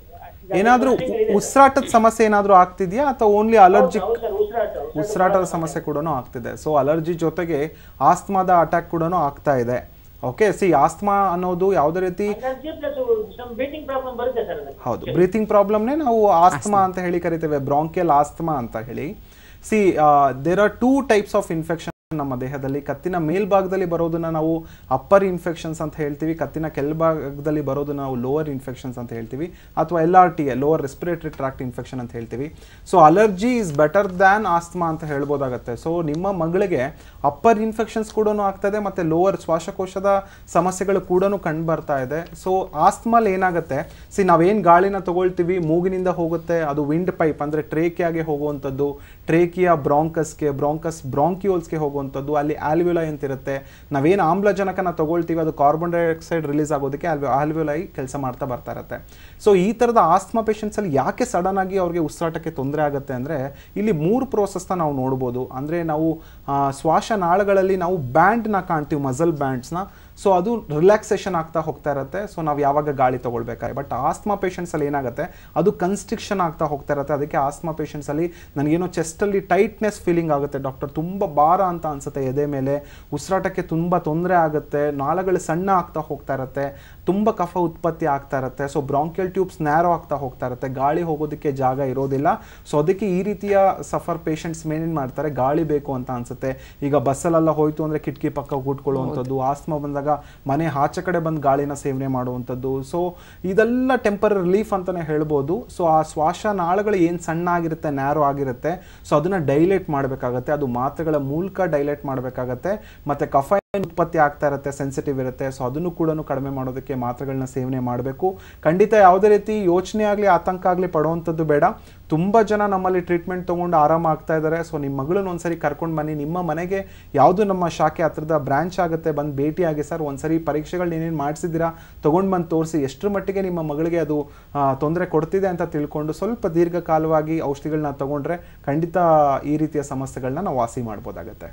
ಏನಾದರೂ ಉಸಿರಾಟದ ಸಮಸ್ಯೆ ಏನಾದರೂ ಆಗ್ತಿದೆಯಾ ಅಥವಾ ಓನ್ಲಿ ಅಲರ್ಜಿ ಹೌದು ಸರ್ ಉಸಿರಾಟ ಉಸಿರಾಟದ ಸಮಸ್ಯೆ ಕೂಡ ಆಗ್ತಿದೆ ಸೊ ಅಲರ್ಜಿ ಜೊತೆಗೆ ಆಸ್ತಮಾದ ಅಟ್ಯಾಕ್ ಕೂಡ ಆಗ್ತಾ ಇದೆ ಓಕೆ ಸಿ ಆಸ್ತಮಾ ಅನ್ನೋದು ಯಾವುದೇ ರೀತಿ allergy plus some breathing problem ಬರುತ್ತೆ ಸರ್ ಅದಕ್ಕೆ ಹೌದು ಬ್ರೀತಿಂಗ್ ಪ್ರಾಬ್ಲಮ್ನೇ ನಾವು ಆಸ್ತಮಾ ಅಂತ ಹೇಳಿ ಕರಿತೇವೆ ಬ್ರಾಂಕಿಯಲ್ ಆಸ್ತಮಾ ಅಂತ ಹೇಳಿ see there are two types of infection ನಮ್ಮ ದೇಹದಲ್ಲಿ ಕತ್ತಿನ ಮೇಲ್ಭಾಗದಲ್ಲಿ ಬರೋದನ್ನ ನಾವು ಅಪ್ಪರ್ ಇನ್ಫೆಕ್ಷನ್ಸ್ ಅಂತ ಹೇಳ್ತೀವಿ ಕತ್ತಿನ ಕೆಳಭಾಗದಲ್ಲಿ ಬರೋದನ್ನ ನಾವು ಲೋವರ್ ಇನ್ಫೆಕ್ಷನ್ಸ್ ಅಂತ ಹೇಳ್ತೀವಿ ಅಥವಾ L R T A lower respiratory tract infection ಅಂತ ಹೇಳ್ತೀವಿ so allergy is better than asthma ಅಂತ ಹೇಳ್ಬೋದಾಗತ್ತೆ ಸೊ ನಿಮ್ಮ ಮಗಳಿಗೆ ಅಪ್ಪರ್ ಇನ್ಫೆಕ್ಷನ್ಸ್ ಕೂಡ ಆಗ್ತದೆ ಮತ್ತೆ ಲೋವರ್ ಶ್ವಾಸಕೋಶದ ಸಮಸ್ಯೆಗಳು ಕೂಡ ಕಂಡು ಬರ್ತಾ ಇದೆ ಸೊ ಆಸ್ತಮಾಲ್ ಏನಾಗುತ್ತೆ ಸಿ ನಾವೇನು ಗಾಳಿನ ತಗೊಳ್ತೀವಿ ಮೂಗಿನಿಂದ ಹೋಗುತ್ತೆ ಅದು ವಿಂಡ್ ಪೈಪ್ ಅಂದರೆ ಟ್ರೇಕಿಯಾಗೆ ಹೋಗುವಂಥದ್ದು ಟ್ರೇಕಿಯ ಬ್ರಾಂಕಸ್ಗೆ ಬ್ರಾಂಕಸ್ ಬ್ರಾಂಕ್ಯೂಲ್ಸ್ಗೆ ಹೋಗುವಂಥದ್ದು ಅಲ್ಲಿ ಆಲ್ವ್ಯುಲೈ ಅಂತ ಇರುತ್ತೆ ನಾವೇನು ಆಮ್ಲಜನಕನ ತಗೊಳ್ತೀವಿ ಅದು ಕಾರ್ಬನ್ ಡೈಆಕ್ಸೈಡ್ ರಿಲೀಸ್ ಆಗೋದಕ್ಕೆ ಆಲ್ವ್ಯೂ ಆಲ್ವ್ಯುಲೈ ಕೆಲಸ ಮಾಡ್ತಾ ಬರ್ತಾ ಇರುತ್ತೆ ಸೊ ಈ ಥರದ ಆಸ್ತಮಾ ಪೇಷಂಟ್ಸಲ್ಲಿ ಯಾಕೆ ಸಡನ್ ಆಗಿ ಅವ್ರಿಗೆ ಉಸಿರಾಟಕ್ಕೆ ತೊಂದರೆ ಆಗುತ್ತೆ ಅಂದರೆ ಇಲ್ಲಿ ಮೂರು ಪ್ರೋಸೆಸ್ನ ನಾವು ನೋಡ್ಬೋದು ಅಂದರೆ ನಾವು ಆ, ಶ್ವಾಸನಾಳಗಳಲ್ಲಿ ನಾವು ಬ್ಯಾಂಡ್ನ ಕಾಣ್ತೀವಿ ಮಸಲ್ ಬ್ಯಾಂಡ್ಸ್ನ ಸೊ ಅದು ರಿಲ್ಯಾಕ್ಸೇಷನ್ ಆಗ್ತಾ ಹೋಗ್ತಾ ಇರುತ್ತೆ ಸೊ ನಾವು ಯಾವಾಗ ಗಾಳಿ ತಗೊಳ್ಬೇಕಾದ್ರೆ ಬಟ್ ಆಸ್ತಮಾ ಪೇಷಂಟ್ಸಲ್ಲಿ ಏನಾಗುತ್ತೆ ಅದು ಕನ್ಸ್ಟ್ರಿಕ್ಷನ್ ಆಗ್ತಾ ಹೋಗ್ತಾ ಇರುತ್ತೆ ಅದಕ್ಕೆ ಆಸ್ತಮಾ ಪೇಷಂಟ್ಸಲ್ಲಿ ನನಗೇನೋ ಚೆಸ್ಟಲ್ಲಿ ಟೈಟ್ನೆಸ್ ಫೀಲಿಂಗ್ ಆಗುತ್ತೆ ಡಾಕ್ಟರ್ ತುಂಬ ಭಾರ ಅಂತ ಅನ್ಸುತ್ತೆ ಎದೆ ಮೇಲೆ ಉಸಿರಾಟಕ್ಕೆ ತುಂಬ ತೊಂದರೆ ಆಗುತ್ತೆ ನಾಳಗಳು ಸಣ್ಣ ಆಗ್ತಾ ಹೋಗ್ತಾ ಇರುತ್ತೆ ತುಂಬ ಕಫ ಉತ್ಪತ್ತಿ ಆಗ್ತಾ ಇರುತ್ತೆ ಸೊ ಬ್ರಾಂಕಿಯಲ್ ಟ್ಯೂಬ್ಸ್ ನ್ಯಾರೋ ಆಗ್ತಾ ಹೋಗ್ತಾ ಇರುತ್ತೆ ಗಾಳಿ ಹೋಗೋದಕ್ಕೆ ಜಾಗ ಇರೋದಿಲ್ಲ ಸೊ ಅದಕ್ಕೆ ಈ ರೀತಿಯ ಸಫರ್ ಪೇಷಂಟ್ಸ್ ಮೇನೇನ್ ಮಾಡ್ತಾರೆ ಗಾಳಿ ಬೇಕು ಅಂತ ಅನ್ಸುತ್ತೆ ಈಗ ಬಸ್ಸಲ್ಲೆಲ್ಲ ಹೋಯ್ತು ಅಂದರೆ ಕಿಟಕಿ ಪಕ್ಕ ಕೂತ್ಕೊಳ್ಳುವಂಥದ್ದು ಆಸ್ತಮಾ ಬಂದಾಗ ಮನೆ ಆಚೆ ಕಡೆ ಬಂದು ಗಾಳಿನ ಸೇವನೆ ಮಾಡುವಂಥದ್ದು ಸೊ ಇದೆಲ್ಲ ಟೆಂಪರರಿ ರಿಲೀಫ್ ಅಂತಲೇ ಹೇಳ್ಬೋದು ಸೊ ಆ ಶ್ವಾಸನಾಳಗಳು ಏನು ಸಣ್ಣ ಆಗಿರುತ್ತೆ ನ್ಯಾರೋ ಆಗಿರುತ್ತೆ ಸೊ ಅದನ್ನು ಡೈಲೇಟ್ ಮಾಡಬೇಕಾಗತ್ತೆ ಅದು ಮಾತ್ರೆಗಳ ಮೂಲಕ ಡೈಲೇಟ್ ಮಾಡಬೇಕಾಗತ್ತೆ ಮತ್ತು ಕಫ ಏನ್ ಉತ್ಪತ್ತಿ ಆಗ್ತಾ ಇರುತ್ತೆ ಸೆನ್ಸಿಟಿವ್ ಇರುತ್ತೆ ಸೊ ಅದನ್ನು ಕೂಡ ಕಡಿಮೆ ಮಾಡೋದಕ್ಕೆ ಮಾತ್ರೆಗಳನ್ನ ಸೇವನೆ ಮಾಡಬೇಕು ಖಂಡಿತ ಯಾವುದೇ ರೀತಿ ಯೋಚನೆ ಆಗಲಿ ಆತಂಕ ಆಗಲಿ ಪಡುವಂಥದ್ದು ಬೇಡ ತುಂಬ ಜನ ನಮ್ಮಲ್ಲಿ ಟ್ರೀಟ್ಮೆಂಟ್ ತೊಗೊಂಡು ಆರಾಮ ಆಗ್ತಾ ಇದ್ದಾರೆ ಸೊ ನಿಮ್ಮ ಮಗಳನ್ನ ಒಂದ್ಸರಿ ಕರ್ಕೊಂಡು ಬನ್ನಿ ನಿಮ್ಮ ಮನೆಗೆ ಯಾವುದು ನಮ್ಮ ಶಾಖೆ ಹತ್ರದ ಬ್ರಾಂಚ್ ಆಗುತ್ತೆ ಬಂದು ಭೇಟಿಯಾಗಿ ಸರ್ ಒಂದ್ಸರಿ ಪರೀಕ್ಷೆಗಳು ಏನೇನು ಮಾಡಿಸಿದ್ದೀರಾ ತೊಗೊಂಡು ಬಂದು ತೋರಿಸಿ ಎಷ್ಟರ ಮಟ್ಟಿಗೆ ನಿಮ್ಮ ಮಗಳಿಗೆ ಅದು ತೊಂದರೆ ಕೊಡ್ತಿದೆ ಅಂತ ತಿಳ್ಕೊಂಡು ಸ್ವಲ್ಪ ದೀರ್ಘಕಾಲವಾಗಿ ಔಷಧಿಗಳನ್ನ ತಗೊಂಡ್ರೆ ಖಂಡಿತ ಈ ರೀತಿಯ ಸಮಸ್ಯೆಗಳನ್ನ ನಾವು ವಾಸಿ ಮಾಡ್ಬೋದಾಗತ್ತೆ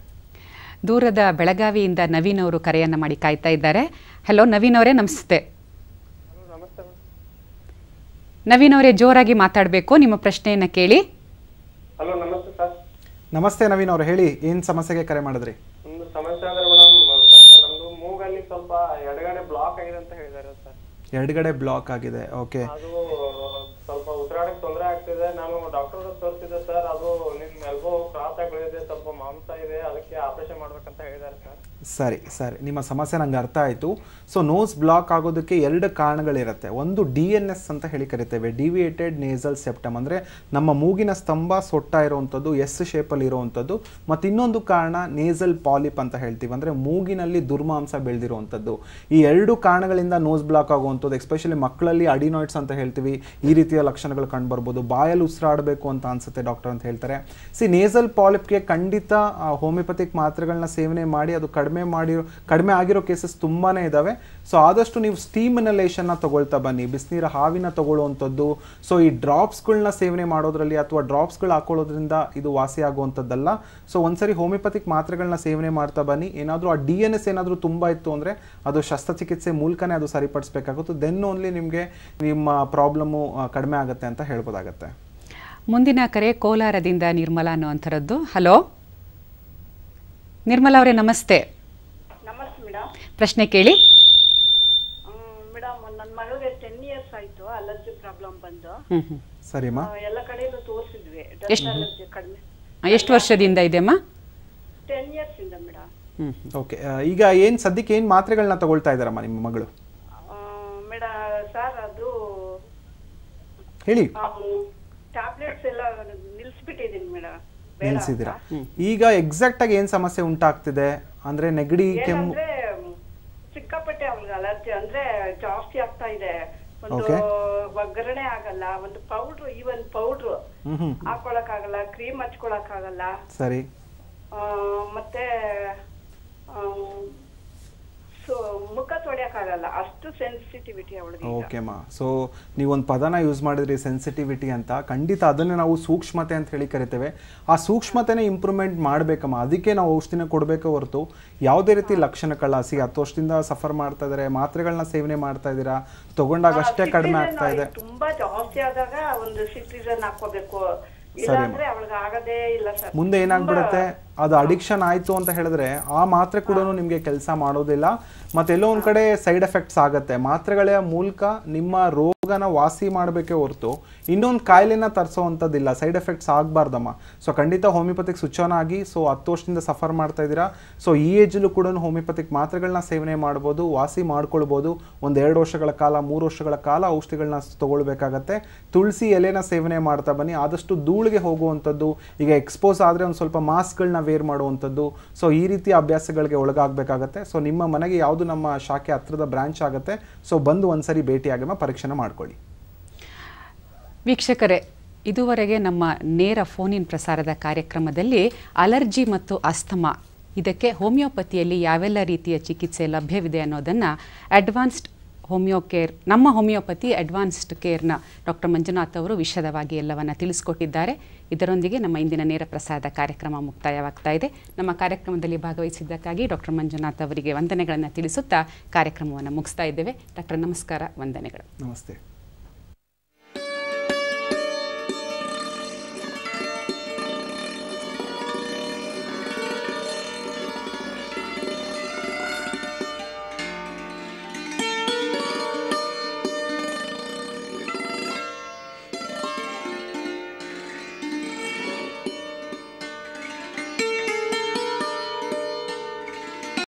ದೂರದ ಬೆಳಗಾವಿಯಿಂದ ನವೀನ್ ಅವರು ಕರೆಯನ್ನ ಮಾಡಿ ಕಾಯ್ತಾ ಇದ್ದಾರೆ ಹಲೋ ನವೀನ್ ಅವರೇ ನಮಸ್ತೆ ನವೀನ್ ಅವರೇ ಜೋರಾಗಿ ಮಾತಾಡಬೇಕು ನಿಮ್ಮ ಪ್ರಶ್ನೆಯನ್ನ ಕೇಳಿ ಹಲೋ ನಮಸ್ತೆ ಸರ್ ನಮಸ್ತೆ ನವೀನ್ ಅವ್ರು ಹೇಳಿ ಏನು ಸಮಸ್ಯೆಗೆ ಕರೆ ಮಾಡಿದ್ರಿ ಒಂದು ಸಮಸ್ಯೆ ಅಂದ್ರೆ ಮೇಡಮ್ ಸರ್ ನಮ್ದು ಮೂಗಲ್ಲಿ ಸ್ವಲ್ಪ ಎಡಗಡೆ ಬ್ಲಾಕ್ ಆಗಿದೆ ಅಂತ ಹೇಳಿದ್ದಾರೆ ಸರ್ ಎರಡುಗಡೆ ಬ್ಲಾಕ್ ಆಗಿದೆ ಓಕೆ ಅದು ಸ್ವಲ್ಪ ಉಸಿರಾಡಕ್ಕೆ ತೊಂದರೆ ಆಗ್ತಿದೆ ನಾನು ಡಾಕ್ಟರ್ ತೋರಿಸಿದೆ ಸರ್ ಅದು ನಿಮ್ ಎಲ್ಬೋ ಕ್ರಾಸ್ ಆಗಿ ಬೆಳೆದಿದೆ ಸ್ವಲ್ಪ ಮಾಂಸ ಇದೆ ಅದಕ್ಕೆ ಆಪರೇಷನ್ ಮಾಡ್ಬೇಕಂತ ಹೇಳಿದ್ದಾರೆ ಸರ್ ಸರಿ ಸರಿ ನಿಮ್ಮ ಸಮಸ್ಯೆ ನಂಗೆ ಅರ್ಥ ಆಯಿತು ಸೊ ನೋಸ್ ಬ್ಲಾಕ್ ಆಗೋದಕ್ಕೆ ಎರಡು ಕಾರಣಗಳಿರುತ್ತೆ ಒಂದು ಡಿ ಎನ್ ಎಸ್ ಅಂತ ಹೇಳಿ ಕರಿತೇವೆ ಡಿವಿಯೇಟೆಡ್ ನೇಸಲ್ ಸೆಪ್ಟಮ್ ಅಂದರೆ ನಮ್ಮ ಮೂಗಿನ ಸ್ತಂಭ ಸೊಟ್ಟ ಇರುವಂಥದ್ದು ಎಸ್ ಶೇಪಲ್ಲಿ ಇರುವಂಥದ್ದು ಮತ್ತು ಇನ್ನೊಂದು ಕಾರಣ ನೇಸಲ್ ಪಾಲಿಪ್ ಅಂತ ಹೇಳ್ತೀವಿ ಅಂದರೆ ಮೂಗಿನಲ್ಲಿ ದುರ್ಮಾಂಸ ಬೆಳೆದಿರುವಂಥದ್ದು ಈ ಎರಡು ಕಾರಣಗಳಿಂದ ನೋಸ್ ಬ್ಲಾಕ್ ಆಗುವಂಥದ್ದು ಎಸ್ಪೆಷಲಿ ಮಕ್ಕಳಲ್ಲಿ ಅಡಿನಾಯ್ಡ್ಸ್ ಅಂತ ಹೇಳ್ತೀವಿ ಈ ರೀತಿಯ ಲಕ್ಷಣಗಳು ಕಂಡು ಬರ್ಬೋದು ಬಾಯಲ್ಲಿ ಉಸಿರಾಡಬೇಕು ಅಂತ ಅನ್ಸುತ್ತೆ ಡಾಕ್ಟರ್ ಅಂತ ಹೇಳ್ತಾರೆ ಸಿ ನೇಸಲ್ ಪಾಲಿಪ್ಗೆ ಖಂಡಿತ ಹೋಮಿಯೋಪತಿಕ್ ಮಾತ್ರೆಗಳನ್ನ ಸೇವನೆ ಮಾಡಿ ಅದು ಕಡಿಮೆ ಮಾಡಿರೋ ಕಡಿಮೆ ಆಗಿರೋ ಕೇಸಸ್ ತುಂಬಾ ಇದ್ದಾವೆ ಸೊ ಆದಷ್ಟು ನೀವು ಸ್ಟೀಮ್ ಇನಲೇಷನ್ನ ತಗೊಳ್ತಾ ಬನ್ನಿ ಬಿಸಿನೀರ ಹಾವಿನ ತಗೊಳ್ಳುವಂಥದ್ದು ಸೊ ಈ ಡ್ರಾಪ್ಸ್ಗಳನ್ನ ಸೇವನೆ ಮಾಡೋದ್ರಲ್ಲಿ ಅಥವಾ ಡ್ರಾಪ್ಸ್ಗಳು ಹಾಕೊಳ್ಳೋದ್ರಿಂದ ಇದು ವಾಸಿ ಆಗುವಂಥದ್ದಲ್ಲ ಸೊ ಒಂದ್ಸರಿ ಹೋಮಿಯೋಪತಿಕ್ ಮಾತ್ರೆಗಳನ್ನ ಸೇವನೆ ಮಾಡ್ತಾ ಬನ್ನಿ ಏನಾದರೂ ಆ ಡಿ ಎನ್ ಎಸ್ ಏನಾದರೂ ತುಂಬ ಇತ್ತು ಅಂದರೆ ಅದು ಶಸ್ತ್ರಚಿಕಿತ್ಸೆ ಮೂಲಕನೇ ಅದು ಸರಿಪಡಿಸ್ಬೇಕಾಗುತ್ತೆ ದೆನ್ ಓನ್ಲಿ ನಿಮಗೆ ನಿಮ್ಮ ಪ್ರಾಬ್ಲಮ್ಮು ಕಡಿಮೆ ಆಗುತ್ತೆ ಅಂತ ಹೇಳ್ಬೋದಾಗತ್ತೆ ಮುಂದಿನ ಕರೆ ಕೋಲಾರದಿಂದ ನಿರ್ಮಲಾ ಅನ್ನುವಂಥರದ್ದು ಹಲೋ ನಿರ್ಮಲಾ ಅವರೇ ನಮಸ್ತೆ ನಮಸ್ತೆ ಮೇಡಮ್ ಪ್ರಶ್ನೆ ಕೇಳಿ ಮೇಡಮ್ ನನ್ನ ಮಗಳಿಗೆ ಟೆನ್ ಇಯರ್ಸ್ ಆಯ್ತು ಅಲರ್ಜಿ ಪ್ರಾಬ್ಲಮ್ ಬಂದು ಹ್ಮ್ ಹ್ಮ್ ಸರಿಮ್ಮ ಆ, ಎಲ್ಲ ಕಡೆಯಲ್ಲೂ ತೋರಿಸಿದ್ವಿ ಎಷ್ಟು? ಅಲರ್ಜಿ ಕಡಿಮೆ ಆ, ಎಷ್ಟು ವರ್ಷದಿಂದ ಇದೆಯಮ್ಮ ಟೆನ್ ಇಯರ್ಸ್ ಇಂದ ಮೇಡಮ್ ಹ್ಮ್ ಓಕೆ ಈಗ ಏನು ಸದ್ಯಕ್ಕೆ ಏನು ಮಾತ್ರೆಗಳನ್ನ ತಗೊಳ್ತಾ ಇದ್ದಾರಮ್ಮ ನಿಮ್ಮ ಮಗಳು ಮೇಡಮ್ ಸರ್ ಅದು ಹೇಳಿ ಟ್ಯಾಬ್ಲೆಟ್ಸ್ ಎಲ್ಲ ನಿಲ್ಸ್ಬಿಟ್ಟಿದ್ದೀನಿ ಮೇಡಮ್ ನಿಲ್ಸಿದ್ದೀರಾ ಈಗ ಎಕ್ಸಾಕ್ಟ್ ಆಗಿ ಏನು ಸಮಸ್ಯೆ ಉಂಟಾಗ್ತಿದೆ ಅಂದ್ರೆ ನೆಗಡಿ ಕೆಮ್ಮು ಏನಂದ್ರೆ ಸಿಕ್ಕಾಪಟ್ಟೆ ಅವ್ಳಿಗೆ ಅಲರ್ಜಿ ಅಂದ್ರೆ ಜಾಸ್ತಿ ಆಗ್ತಾ ಇದೆ ಒಂದು Okay. ಒಗ್ಗರಣೆ ಆಗಲ್ಲ ಒಂದು ಪೌಡ್ರು ಈವನ್ ಪೌಡ್ರು ಹ್ಮ್ ಹ್ಮ್ ಹಾಕೊಳಕ್ ಆಗಲ್ಲ ಕ್ರೀಮ್ ಹಚ್ಕೊಳಕ್ ಆಗಲ್ಲ ಸರಿ ಆ, ಮತ್ತೆ ಸೊ ಮುಖ ತೊಳೆಯಕ್ಕಾಗಲ್ಲ ಅಷ್ಟು ಸೆನ್ಸಿಟಿವಿಟಿ ಅವಳಿಗೆ ಓಕೆ ಮಾ ಸೊ ನೀವೊಂದು ಪದನ ಯೂಸ್ ಮಾಡಿದ್ರಿ ಸೆನ್ಸಿಟಿವಿಟಿ ಅಂತ ಖಂಡಿತ ಅದನ್ನೇ ನಾವು ಸೂಕ್ಷ್ಮತೆ ಅಂತ ಹೇಳಿ ಕರಿತೇವೆ ಆ ಸೂಕ್ಷ್ಮತೆನೇ ಇಂಪ್ರೂವ್ಮೆಂಟ್ ಮಾಡಬೇಕಮ್ಮ ಅದಕ್ಕೆ ನಾವು ಔಷಧಿನ ಕೊಡಬೇಕೆ ಹೊರತು ಯಾವುದೇ ರೀತಿ ಲಕ್ಷಣಗಳ ಸಿ ಹತ್ತು ವರ್ಷದಿಂದ ಸಫರ್ ಮಾಡ್ತಾ ಇದ್ದಾರೆ ಮಾತ್ರೆಗಳನ್ನ ಸೇವನೆ ಮಾಡ್ತಾ ಇದ್ದೀರಾ ತಗೊಂಡಾಗ ಅಷ್ಟೇ ಕಡಿಮೆ ಆಗ್ತಾ ಇದೆ ತುಂಬಾ ಜಾಸ್ತಿ ಆದಾಗ ಒಂದು ಸಿಟ್ರಿಸನ್ ಹಾಕೋಬೇಕು ಇಲ್ಲ ಸರಿ ಅಂದ್ರೆ ಅವಳಿಗೆ ಆಗದೇ ಇಲ್ಲ ಸರ್ ಮುಂದೆ ಏನಾಗ್ಬಿಡುತ್ತೆ ಅದು ಅಡಿಕ್ಷನ್ ಆಯಿತು ಅಂತ ಹೇಳಿದ್ರೆ ಆ ಮಾತ್ರೆ ಕೂಡ ನಿಮಗೆ ಕೆಲಸ ಮಾಡೋದಿಲ್ಲ ಮತ್ತೆ ಎಲ್ಲೋ ಒಂದು ಕಡೆ ಸೈಡ್ ಎಫೆಕ್ಟ್ಸ್ ಆಗುತ್ತೆ ಮಾತ್ರೆಗಳ ಮೂಲಕ ನಿಮ್ಮ ರೋಗನ ವಾಸಿ ಮಾಡಬೇಕೇ ಹೊರತು ಇನ್ನೊಂದು ಕಾಯಿಲೆನ ತರಿಸೋವಂಥದ್ದಿಲ್ಲ ಸೈಡ್ ಎಫೆಕ್ಟ್ಸ್ ಆಗಬಾರ್ದಮ್ಮ ಸೊ ಖಂಡಿತ ಹೋಮಿಯೋಪತಿಕ್ ಸ್ವಿಚ್ ಆನ್ ಆಗಿ ಸೊ ಹತ್ತು ವರ್ಷದಿಂದ ಸಫರ್ ಮಾಡ್ತಾ ಇದ್ದೀರಾ ಸೊ ಈ ಏಜಲ್ಲೂ ಕೂಡ ಹೋಮಿಯೋಪತಿಕ್ ಮಾತ್ರೆಗಳನ್ನ ಸೇವನೆ ಮಾಡ್ಬೋದು ವಾಸಿ ಮಾಡ್ಕೊಳ್ಬೋದು ಒಂದು ಎರಡು ವರ್ಷಗಳ ಕಾಲ ಮೂರು ವರ್ಷಗಳ ಕಾಲ ಔಷಧಿಗಳನ್ನ ತಗೊಳ್ಬೇಕಾಗತ್ತೆ ತುಳಸಿ ಎಲೆನ ಸೇವನೆ ಮಾಡ್ತಾ ಬನ್ನಿ ಆದಷ್ಟು ಧೂಳಿಗೆ ಹೋಗುವಂಥದ್ದು ಈಗ ಎಕ್ಸ್ಪೋಸ್ ಆದರೆ ಒಂದು ಸ್ವಲ್ಪ ಮಾಸ್ಕ್ಗಳನ್ನ ವೇರ್ ಮಾಡುವಂಥದ್ದು ಸೊ ಈ ರೀತಿಯ ಅಭ್ಯಾಸಗಳಿಗೆ ಒಳಗಾಗಬೇಕಾಗತ್ತೆ ಸೊ ನಿಮ್ಮ ಮನೆಗೆ ಯಾವುದು ನಮ್ಮ ಶಾಖೆ ಹತ್ರದ ಬ್ರಾಂಚ್ ಆಗುತ್ತೆ ಸೊ ಬಂದು ಒಂದ್ಸರಿ ಭೇಟಿಯಾಗಿ ಪರೀಕ್ಷೆನ ಮಾಡ್ಕೊಳ್ಳಿ ವೀಕ್ಷಕರೇ ಇದುವರೆಗೆ ನಮ್ಮ ನೇರ ಫೋನ್ ಇನ್ ಪ್ರಸಾರದ ಕಾರ್ಯಕ್ರಮದಲ್ಲಿ ಅಲರ್ಜಿ ಮತ್ತು ಅಸ್ತಮಾ ಇದಕ್ಕೆ ಹೋಮಿಯೋಪತಿಯಲ್ಲಿ ಯಾವೆಲ್ಲ ರೀತಿಯ ಚಿಕಿತ್ಸೆ ಲಭ್ಯವಿದೆ ಅನ್ನೋದನ್ನು ಅಡ್ವಾನ್ಸ್ಡ್ ಹೋಮಿಯೋ ಕೇರ್ ನಮ್ಮ ಹೋಮಿಯೋಪತಿ ಅಡ್ವಾನ್ಸ್ಡ್ ಕೇರ್ನ ಡಾಕ್ಟರ್ ಮಂಜುನಾಥ್ ಅವರು ವಿಶದವಾಗಿ ಎಲ್ಲವನ್ನು ತಿಳಿಸ್ಕೊಟ್ಟಿದ್ದಾರೆ ಇದರೊಂದಿಗೆ ನಮ್ಮ ಇಂದಿನ ನೇರ ಪ್ರಸಾರದ ಕಾರ್ಯಕ್ರಮ ಮುಕ್ತಾಯವಾಗ್ತಾ ಇದೆ ನಮ್ಮ ಕಾರ್ಯಕ್ರಮದಲ್ಲಿ ಭಾಗವಹಿಸಿದ್ದಕ್ಕಾಗಿ ಡಾಕ್ಟರ್ ಮಂಜುನಾಥ್ ಅವರಿಗೆ ವಂದನೆಗಳನ್ನು ತಿಳಿಸುತ್ತಾ ಕಾರ್ಯಕ್ರಮವನ್ನು ಮುಗಿಸ್ತಾ ಇದ್ದೇವೆ ಡಾಕ್ಟರ್ ನಮಸ್ಕಾರ ವಂದನೆಗಳು ನಮಸ್ತೆ